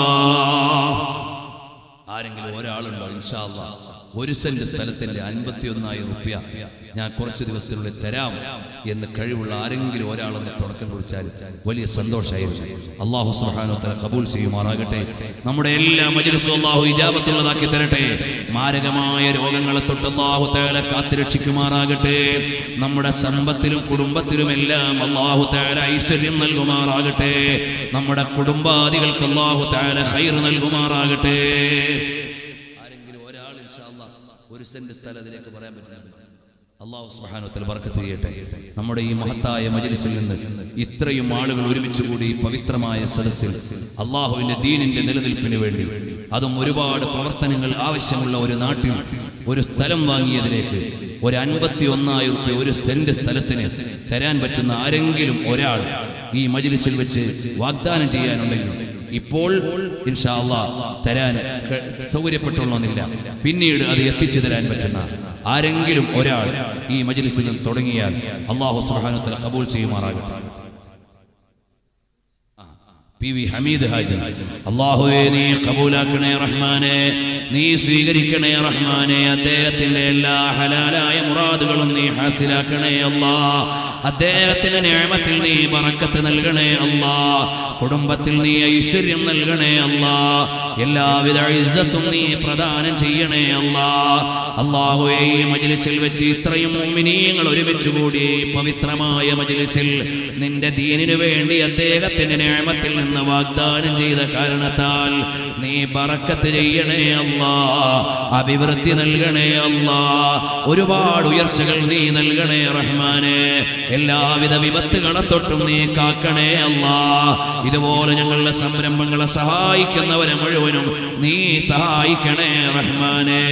Speaker 1: ആരെങ്കിലും ഒരാളുണ്ടോ ഇൻഷാ അല്ലാ ഒരു സെന്റ് സ്ഥലത്തിന്റെ അൻപത്തി ഒന്നായിരം റുപ്യ ഞാൻ കുറച്ച് ദിവസത്തിനുള്ളിൽ തരാം എന്ന് കഴിവുള്ള ആരെങ്കിലും ഒരാളൊന്ന് തുടക്കം കുറിച്ചാൽ വലിയ സന്തോഷമായിരുന്നു അള്ളാഹു സുഹാനോത്തല കബൂൽ ചെയ്യുമാറാകട്ടെ നമ്മുടെ എല്ലാ മജിലിസും അള്ളാഹു ഇജാബത്തുള്ളതാക്കി തരട്ടെ മാരകമായ രോഗങ്ങളെ തൊട്ട് അള്ളാഹു തേല കാത്തുരക്ഷിക്കുമാറാകട്ടെ നമ്മുടെ സമ്പത്തിലും കുടുംബത്തിലും എല്ലാം അള്ളാഹു തേല ഐശ്വര്യം നൽകുമാറാകട്ടെ നമ്മുടെ കുടുംബാദികൾക്ക് അള്ളാഹു തേല ഹൈർ നൽകുമാറാകട്ടെ ആരെങ്കിലും ഒരാൾ ഇൻഷാ അല്ലാ ഒരു സെന്റ് സ്ഥലം അതിലേക്ക് പറയാൻ പറ്റുന്നുണ്ട് അള്ളാഹു സുബ്ഹാനഹു ബർക്കത്ത് ചെയ്യട്ടെ നമ്മുടെ ഈ മഹത്തായ മജ്ലിസിൽ നിന്ന് ഇത്രയും ആളുകൾ ഒരുമിച്ച് കൂടി ഈ പവിത്രമായ സദസ്സിൽ അള്ളാഹുവിന്റെ ദീനിന്റെ നിലനിൽപ്പിന് വേണ്ടി അതും ഒരുപാട് പ്രവർത്തനങ്ങൾ ആവശ്യമുള്ള ഒരു നാട്ടിൽ ഒരു സ്ഥലം വാങ്ങിയതിലേക്ക് ഒരു അൻപത്തി ഒന്നായിരം റുപ്യ ഒരു സെന്റ് സ്ഥലത്തിന് തരാൻ പറ്റുന്ന ആരെങ്കിലും ഒരാൾ ഈ മജ്ലിസിൽ വെച്ച് വാഗ്ദാനം ചെയ്യാനുണ്ടെങ്കിൽ ഇപ്പോൾ ഇൻഷാ അള്ളാ തരാൻ ക- സൗകര്യപ്പെട്ടുള്ളൊന്നില്ല പിന്നീട് അത് എത്തിച്ചു തരാൻ പറ്റുന്ന ആരെങ്കിലും ഒരാൾ ഈ മജ്ലിസിൽ നിന്ന് തുടങ്ങിയാൽ അള്ളാഹു സുബ്ഹാനഹു കബൂൽ ചെയ്യുമാറാകട്ടെ പി വി ഹമീദ് ഹാജി അള്ളാഹുവേ നീ കബൂലാക്കണേ റഹ്മാനെ നീ സ്വീകരിക്കണേ റഹ്മാനെ അദ്ദേഹത്തിന്റെ എല്ലാ ഹലാലായ മുറാദുകളും നീ ഹാസിലാക്കണേ അല്ലാ അദ്ദേഹത്തിന്റെ നിയമത്തിൽ നീ ബറക്കത്ത് നൽകണേ അല്ലാ കുടുംബത്തിൽ നീ ഐശ്വര്യം നൽകണേ അല്ലാ എല്ലാവിധ ഇസ്സത്തും നീ പ്രദാനം ചെയ്യണേ അല്ലാ അള്ളാഹുവേ ഈ മജ്ലിസിൽ വെച്ച് ഇത്രയും മുഅ്മിനീങ്ങൾ ഒരുമിച്ച് കൂടി ഈ പവിത്രമായ മജ്ലിസിൽ നിന്റെ ദീനിനു വേണ്ടി അദ്ദേഹത്തിന്റെ നിയമത്തിൽ നിന്ന് വാഗ്ദാനം ചെയ്ത കാരണത്താൽ നീ ബറക്കത്ത് ചെയ്യണേ അല്ലാ അഭിവൃദ്ധി നൽകണേ അല്ലാ ഒരുപാട് ഉയർച്ചകൾ നീ നൽകണേ റഹ്മാനെ എല്ലാവിധ വിപത്തുകളെ തൊട്ടും നീ കാക്കണേ അല്ലാ ഇതുപോലെ ഞങ്ങളുടെ സംരംഭങ്ങളെ സഹായിക്കുന്നവരെ മുഴുവനും നീ സഹായിക്കണേ റഹ്മാനെ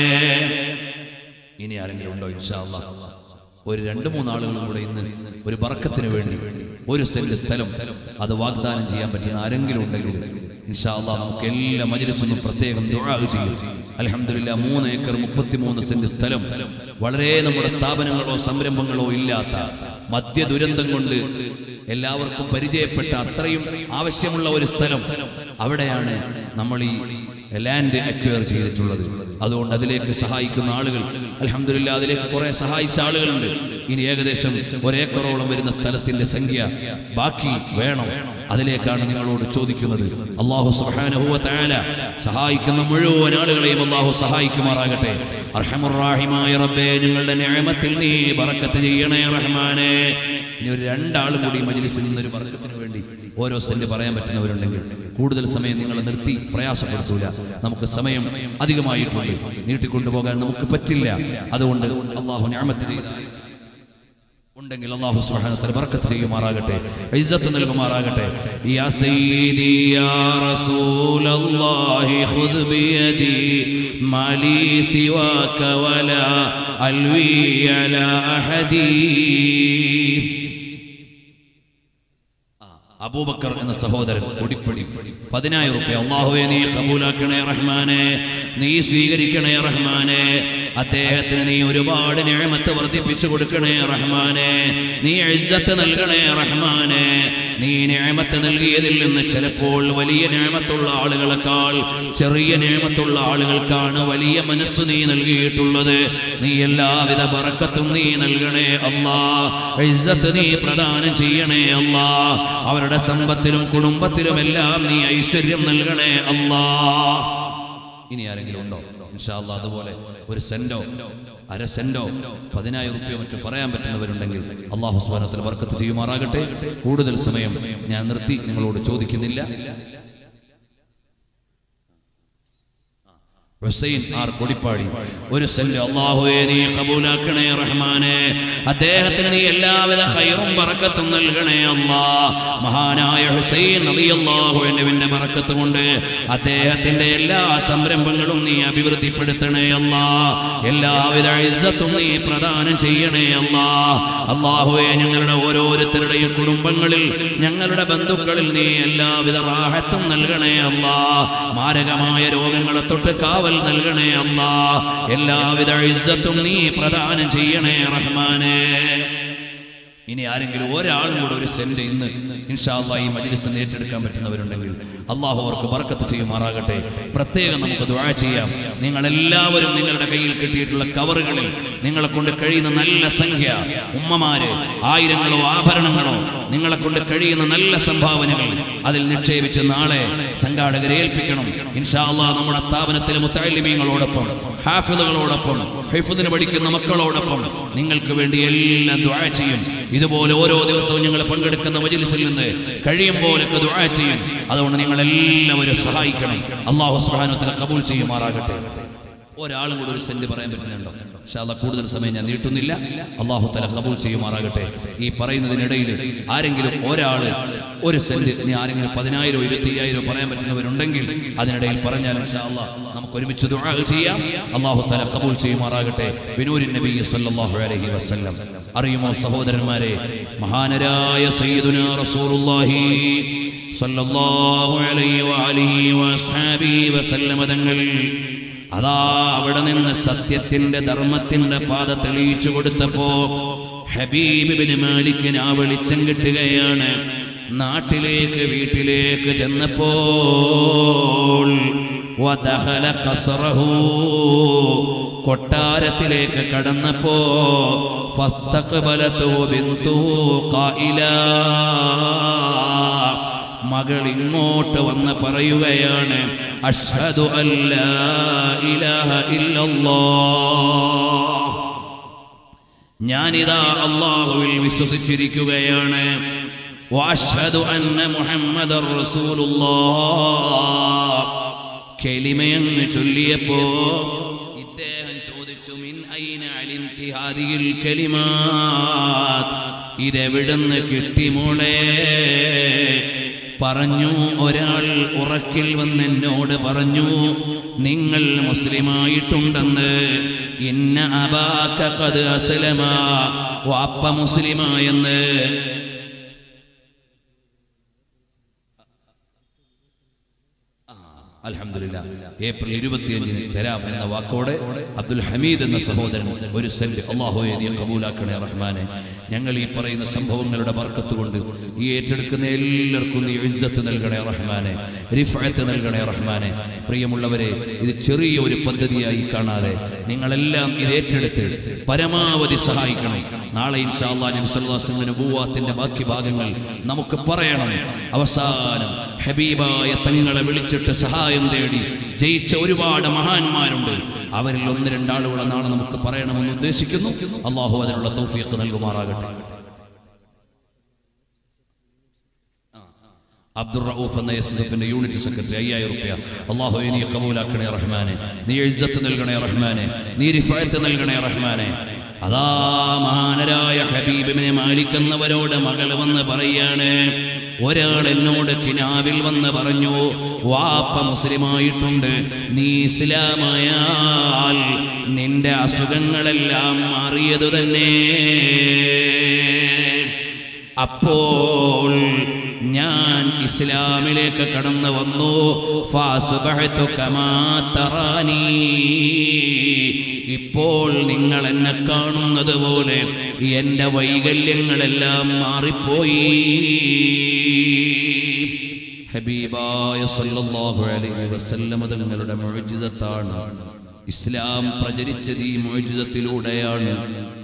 Speaker 1: ഇനി ആരെങ്കിലും ഉണ്ടോ ഇൻഷാ അല്ലാ ഒരു രണ്ട് മൂന്ന് ആളുകളും കൂടെ ഇന്ന് ഒരു ബർക്കത്തിന് വേണ്ടി ഒരു സെന്റ് സ്ഥലം അത് വാഗ്ദാനം ചെയ്യാൻ പറ്റുന്ന ആരെങ്കിലും ഉണ്ടെങ്കിൽ ഇൻഷാ അല്ലാ നമുക്ക് എല്ലാ മജ്ലിസിനും പ്രത്യേകം ദുആ ചെയ്യും അൽഹംദുലില്ലാ മൂന്ന് ഏക്കർ മുപ്പത്തിമൂന്ന് സെന്റ് സ്ഥലം വളരെ നമ്മുടെ സ്ഥാപനങ്ങളോ സംരംഭങ്ങളോ ഇല്ലാത്ത മദ്യ ദുരന്തം കൊണ്ട് എല്ലാവർക്കും പരിചയപ്പെട്ട അത്രയും ആവശ്യമുള്ള ഒരു സ്ഥലം അവിടെയാണ് നമ്മൾ ഈ ലാൻഡ് അക്വയർ ചെയ്തിട്ടുള്ളത് അതുകൊണ്ട് അതിലേക്ക് സഹായിക്കുന്ന ആളുകൾ അലഹമില്ല അതിലേക്ക് കുറെ സഹായിച്ച ആളുകളുണ്ട് ഇനി ഏകദേശം ഒരേക്കറോളം വരുന്ന സ്ഥലത്തിന്റെ സംഖ്യ ബാക്കി വേണം അതിലേക്കാണ് നിങ്ങളോട് ചോദിക്കുന്നത് അള്ളാഹു സുബ്ഹാനഹു വ തആല സഹായിക്കുന്ന മുഴുവൻ ആളുകളെയും അള്ളാഹു സഹായിക്കുമാറാകട്ടെ അർഹമുറാഹിമായ റബ്ബേ ഞങ്ങളുടെ നിഅമത്തിൽ നീ ബറക്കത്ത് ചെയ്യണേ റഹ്മാനെ ഇനി ഒരു രണ്ടാളും കൂടി മജ്ലിസിൽ നിന്നൊരു ബർക്കത്തിന് വേണ്ടി ഓരോ സെന്റ് പറയാൻ പറ്റുന്നവരുണ്ടെങ്കിൽ കൂടുതൽ സമയം നിങ്ങളെ നിർത്തി പ്രയാസപ്പെടുത്തൂല നമുക്ക് സമയം അധികമായിട്ടുണ്ട് നീട്ടിക്കൊണ്ടുപോകാൻ നമുക്ക് പറ്റില്ല അതുകൊണ്ട് അള്ളാഹു ഞാമത്തിന് ഉണ്ടെങ്കിൽ അള്ളാഹു സുബ്ഹാനഹു ബർക്കത്ത് ചെയ്യുമാറാകട്ടെ ഇസ്സത്ത് നൽകുമാറാകട്ടെ യാ സയ്യിദി യാ റസൂലല്ലാഹി ഖുദ് ബിയദി മാലി സിവാക വലാ അൽവി അലാ അഹദീ അബൂബക്കർ എന്ന സഹോദരൻ കൊടിപ്പടി പതിനായിരം റുപ്യ അള്ളാഹുവെ നീ കബൂലാക്കണേ റഹ്മാനെ നീ സ്വീകരിക്കണേ റഹ്മാനെ അദ്ദേഹത്തിന് നീ ഒരുപാട് നിഴമത്ത് വർദ്ധിപ്പിച്ചു കൊടുക്കണേ റഹ്മാനെ നീ എഴുത്തത്ത് നൽകണേ റഹ്മാനെ നീ നിഴമത്ത് നൽകിയതിൽ നിന്ന് ചിലപ്പോൾ വലിയ നിഴമത്തുള്ള ആളുകളെക്കാൾ ചെറിയ നിഴമത്തുള്ള ആളുകൾക്കാണ് വലിയ മനസ്സ് നീ നൽകിയിട്ടുള്ളത് നീ എല്ലാവിധ ബറക്കത്തും നീ നൽകണേ അല്ലാ ഇസ്സത്ത് നീ പ്രദാനം ചെയ്യണേ അല്ലാ അവരുടെ സമ്പത്തിലും കുടുംബത്തിലും എല്ലാം നീ ഐശ്വര്യം നൽകണേ അല്ലാ ഇനി ആരെങ്കിലും ഉണ്ടോ ഇൻഷാ അല്ലാ അതുപോലെ ഒരു സെന്റോ അര സെന്റോ പതിനായിരം റുപ്യോ മറ്റോ പറയാൻ പറ്റുന്നവരുണ്ടെങ്കിൽ അള്ളാഹു സുബാനത്തിൽ വർക്കത്ത് ചെയ്യുമാറാകട്ടെ കൂടുതൽ സമയം ഞാൻ നിർത്തി നിങ്ങളോട് ചോദിക്കുന്നില്ല ഹുസൈൻ ആർ കൊടിപ്പാടി ഒരു സെന്റ് അള്ളാഹുവേ നീ കബൂലാക്കണേ റഹ്മാനെ അദ്ദേഹത്തിന് നീ എല്ലാവിധ ഹൈറും ബറക്കത്തും നൽകണേ അല്ലാ മഹാനായ ഹുസൈൻ അലിയല്ലാഹുവിന്റെ ബറക്കത്ത് കൊണ്ട് അദ്ദേഹത്തിന്റെ എല്ലാ സംരംഭങ്ങളും നീ അഭിവൃദ്ധിപ്പെടുത്തണേ അല്ലാ എല്ലാവിധ ഇസ്സത്തും നീ പ്രദാനം ചെയ്യണേ അല്ലാ അള്ളാഹുവെ ഞങ്ങളുടെ ഓരോരുത്തരുടെയും കുടുംബങ്ങളിൽ ഞങ്ങളുടെ ബന്ധുക്കളിൽ നീ എല്ലാവിധ റാഹത്തും നൽകണേ അല്ലാ മാരകമായ രോഗങ്ങളെ തൊട്ട് കാവൽ നൽകണേ അല്ലാ എല്ലാവിധ ഇജ്ജത്തും നീ പ്രദാനം ചെയ്യണേ റഹ്മാനേ ഇനി ആരെങ്കിലും ഒരാളും കൂടെ ഒരു സെന്റ് ഇന്ന് ഇൻഷാല്ല ഈ മജിലിസ് ഏറ്റെടുക്കാൻ പറ്റുന്നവരുണ്ടെങ്കിൽ അള്ളാഹു അവർക്ക് ബർക്കത്ത് ചെയ്യുമാറാകട്ടെ പ്രത്യേകം നമുക്ക് ദുആ ചെയ്യാം നിങ്ങൾ എല്ലാവരും നിങ്ങളുടെ കയ്യിൽ കിട്ടിയിട്ടുള്ള കവറുകളിൽ നിങ്ങളെ കൊണ്ട് കഴിയുന്ന നല്ല സംഖ്യ ഉമ്മമാര് ആയിരങ്ങളോ ആഭരണങ്ങളോ നിങ്ങളെ കൊണ്ട് കഴിയുന്ന നല്ല സംഭാവനകൾ അതിൽ നിക്ഷേപിച്ച് നാളെ സംഘാടകരെ ഏൽപ്പിക്കണം ഇൻഷാല്ല നമ്മുടെ സ്ഥാപനത്തിലെ മുത്താലിമീങ്ങളോടൊപ്പം ഹാഫിദുകളോടൊപ്പം ഹൈഫുദിന് പഠിക്കുന്ന മക്കളോടൊപ്പം നിങ്ങൾക്ക് വേണ്ടി എല്ലാം ദുആ ചെയ്യും ഇതുപോലെ ഓരോ ദിവസവും ഞങ്ങൾ പങ്കെടുക്കുന്ന മജിലിസിൽ നിന്ന് കഴിയും പോലൊക്കെ ദുആ ചെയ്യും അതുകൊണ്ട് നിങ്ങൾ എല്ലാവരും സഹായിക്കണം അള്ളാഹു സുബ്ഹാനഹു കബൂൽ ചെയ്യുമാറാകട്ടെ ഒരാളും കൂടെ ഒരു സെന്റ് പറയാൻ പറ്റുന്നുണ്ടോ ഇൻഷാല്ലാ കൂടുതൽ സമയം ഞാൻ നീട്ടുന്നില്ല അള്ളാഹു തല കബൂൽ ചെയ്യുമാറാകട്ടെ ഈ പറയുന്നതിനിടയിൽ ആരെങ്കിലും ഒരാള് ഒരു സെന്റ് ഇനി ആരെങ്കിലും പതിനായിരോ ഇരുപത്തി അയ്യായിരോ പറയാൻ പറ്റുന്നവരുണ്ടെങ്കിൽ അതിനിടയിൽ പറഞ്ഞാൽ ഇൻഷാല്ലാ നമുക്ക് ഒരുമിച്ച് ദുആ ചെയ്യാം അള്ളാഹു തല കബൂൽ ചെയ്യുമാറാകട്ടെ ബിനൂരിൻ നബി സല്ലല്ലാഹു അലൈഹി വസല്ലം അറിയുമോ സഹോദരന്മാരെ മഹാനരായ സയ്യിദുനാ റസൂലുള്ളാഹി സല്ലല്ലാഹു അലൈഹി വഅലിഹി വഅസ്ഹാബിഹി വസല്ലമ തങ്ങൾ അതാ അവിടെ നിന്ന് സത്യത്തിന്റെ ധർമ്മത്തിന്റെ പാത തെളിയിച്ചു കൊടുത്തപ്പോ ഹബീബിന് മാലിക്കിന് ആ വെളിച്ചം കിട്ടുകയാണ് നാട്ടിലേക്ക് വീട്ടിലേക്ക് ചെന്നപ്പോൾ വദഖല ഖസ്റഹു കൊട്ടാരത്തിലേക്ക് കടന്നപ്പോ ഫസ്തഖ്ബലതു ബിന്തുഹു ഖായിലാ മകൾ ഇങ്ങോട്ട് വന്ന് പറയുകയാണ് അഷ്ഹദു അല്ലാ ഇലാഹ ഇല്ലല്ലാഹ് ഞാനിതാ അള്ളാഹുവിൽ വിശ്വസിച്ചിരിക്കുകയാണ് വാഷ്ഹദു അന്ന മുഹമ്മദർ റസൂലുള്ളാഹ് കെലിമയങ്ങ് ചൊല്ലിയപ്പോ ഇദ്ദേഹം ചോദിച്ചു മിൻ ഐന അലിംതി ഹാദിഹിൽ കലിമാത് ഇതെവിടുന്ന് കിട്ടി മോളെ പറഞ്ഞു ഒരാൾ ഉറക്കിൽ വന്ന് എന്നോട് പറഞ്ഞു നിങ്ങൾ മുസ്ലിമായിട്ടുണ്ടെന്ന് ഇന്ന അബാക്ക കത് അസ്ലമ വാപ്പ മുസ്ലിമായെന്ന് അൽഹംദുലില്ല ഏപ്രിൽ ഇരുപത്തിയഞ്ചിന് തരാം എന്ന വാക്കോടെ അബ്ദുൽ ഹമീദ് എന്ന സഹോദരൻ ഒരു സെന്റ് അള്ളാഹുയെ നീ കബൂലാക്കണേ റഹ്മാനെ ഞങ്ങൾ ഈ പറയുന്ന സംഭവങ്ങളുടെ ബർക്കത്ത് കൊണ്ട് ഈ ഏറ്റെടുക്കുന്ന എല്ലാവർക്കും നീ ഇജ്ജത്ത് നൽകണേ റഹ്മാനെ റിഫഅത്ത് നൽകണേ റഹ്മാനെ പ്രിയമുള്ളവരെ ഇത് ചെറിയ ഒരു പദ്ധതിയായി കാണാതെ നിങ്ങളെല്ലാം ഇത് ഏറ്റെടുത്ത് പരമാവധി സഹായിക്കണം നാളെ ഇൻഷാ അല്ലാഹ് നബി സല്ലല്ലാഹു അലൈഹി വസല്ലം നബുവത്തിന്റെ ബാക്കി ഭാഗങ്ങൾ നമുക്ക് പറയണം അവസാനം ഹബീബായ തങ്ങളെ വിളിച്ചിട്ട് സഹായം തേടി ജയിച്ച ഒരുപാട് മഹാന്മാരുണ്ട് അവരിൽ ഒന്ന് രണ്ടാളുകളെ നാളെ നമുക്ക് പറയണമെന്ന് ഉദ്ദേശിക്കുന്നു അള്ളാഹു അതിനുള്ള തൗഫീഖ് നൽകുമാറാകട്ടെ അബ്ദുൾ റഊഫ് എന്ന എസ് എസ് എഫിന്റെ യൂണിറ്റ് സെക്രട്ടറി അയ്യായിരം റുപ്യ അള്ളാഹു നീ കബൂലാക്കണേ റഹ്മാനെ നീ എഴുത്തത്ത് നൽകണേ റഹ്മാനെ നീ റിഫായത്ത് നൽകണേ റഹ്മാനെ അതാ മഹാനരായ ഹബീബിനെ മാലിക്കുന്നവരോട് മകൾ വന്ന് പറയാണ് ഒരാൾ എന്നോട് കിനാവിൽ വന്ന് പറഞ്ഞു വാപ്പ മുസ്ലിമായിട്ടുണ്ട് നീ ഇസ്ലാമായാൽ നിന്റെ അസുഖങ്ങളെല്ലാം മാറിയതു തന്നെ അപ്പോൾ ഞാൻ ഇസ്ലാമിലേക്ക് കടന്നു വന്നു ഫാസുബഹത്തു കമാ തറാനീ ഇപ്പോൾ നിങ്ങൾ എന്നെ കാണുന്നത് പോലെ എൻ്റെ വൈകല്യങ്ങളെല്ലാം മാറിപ്പോയി ഹബീബായ സല്ലല്ലാഹു അലൈഹി വസല്ലമ തങ്ങളുടെ മുഅ്ജിസത്താണ് ഇസ്ലാം പ്രചരിച്ചത് ഈ മുഅ്ജിസത്തിലൂടെയാണ്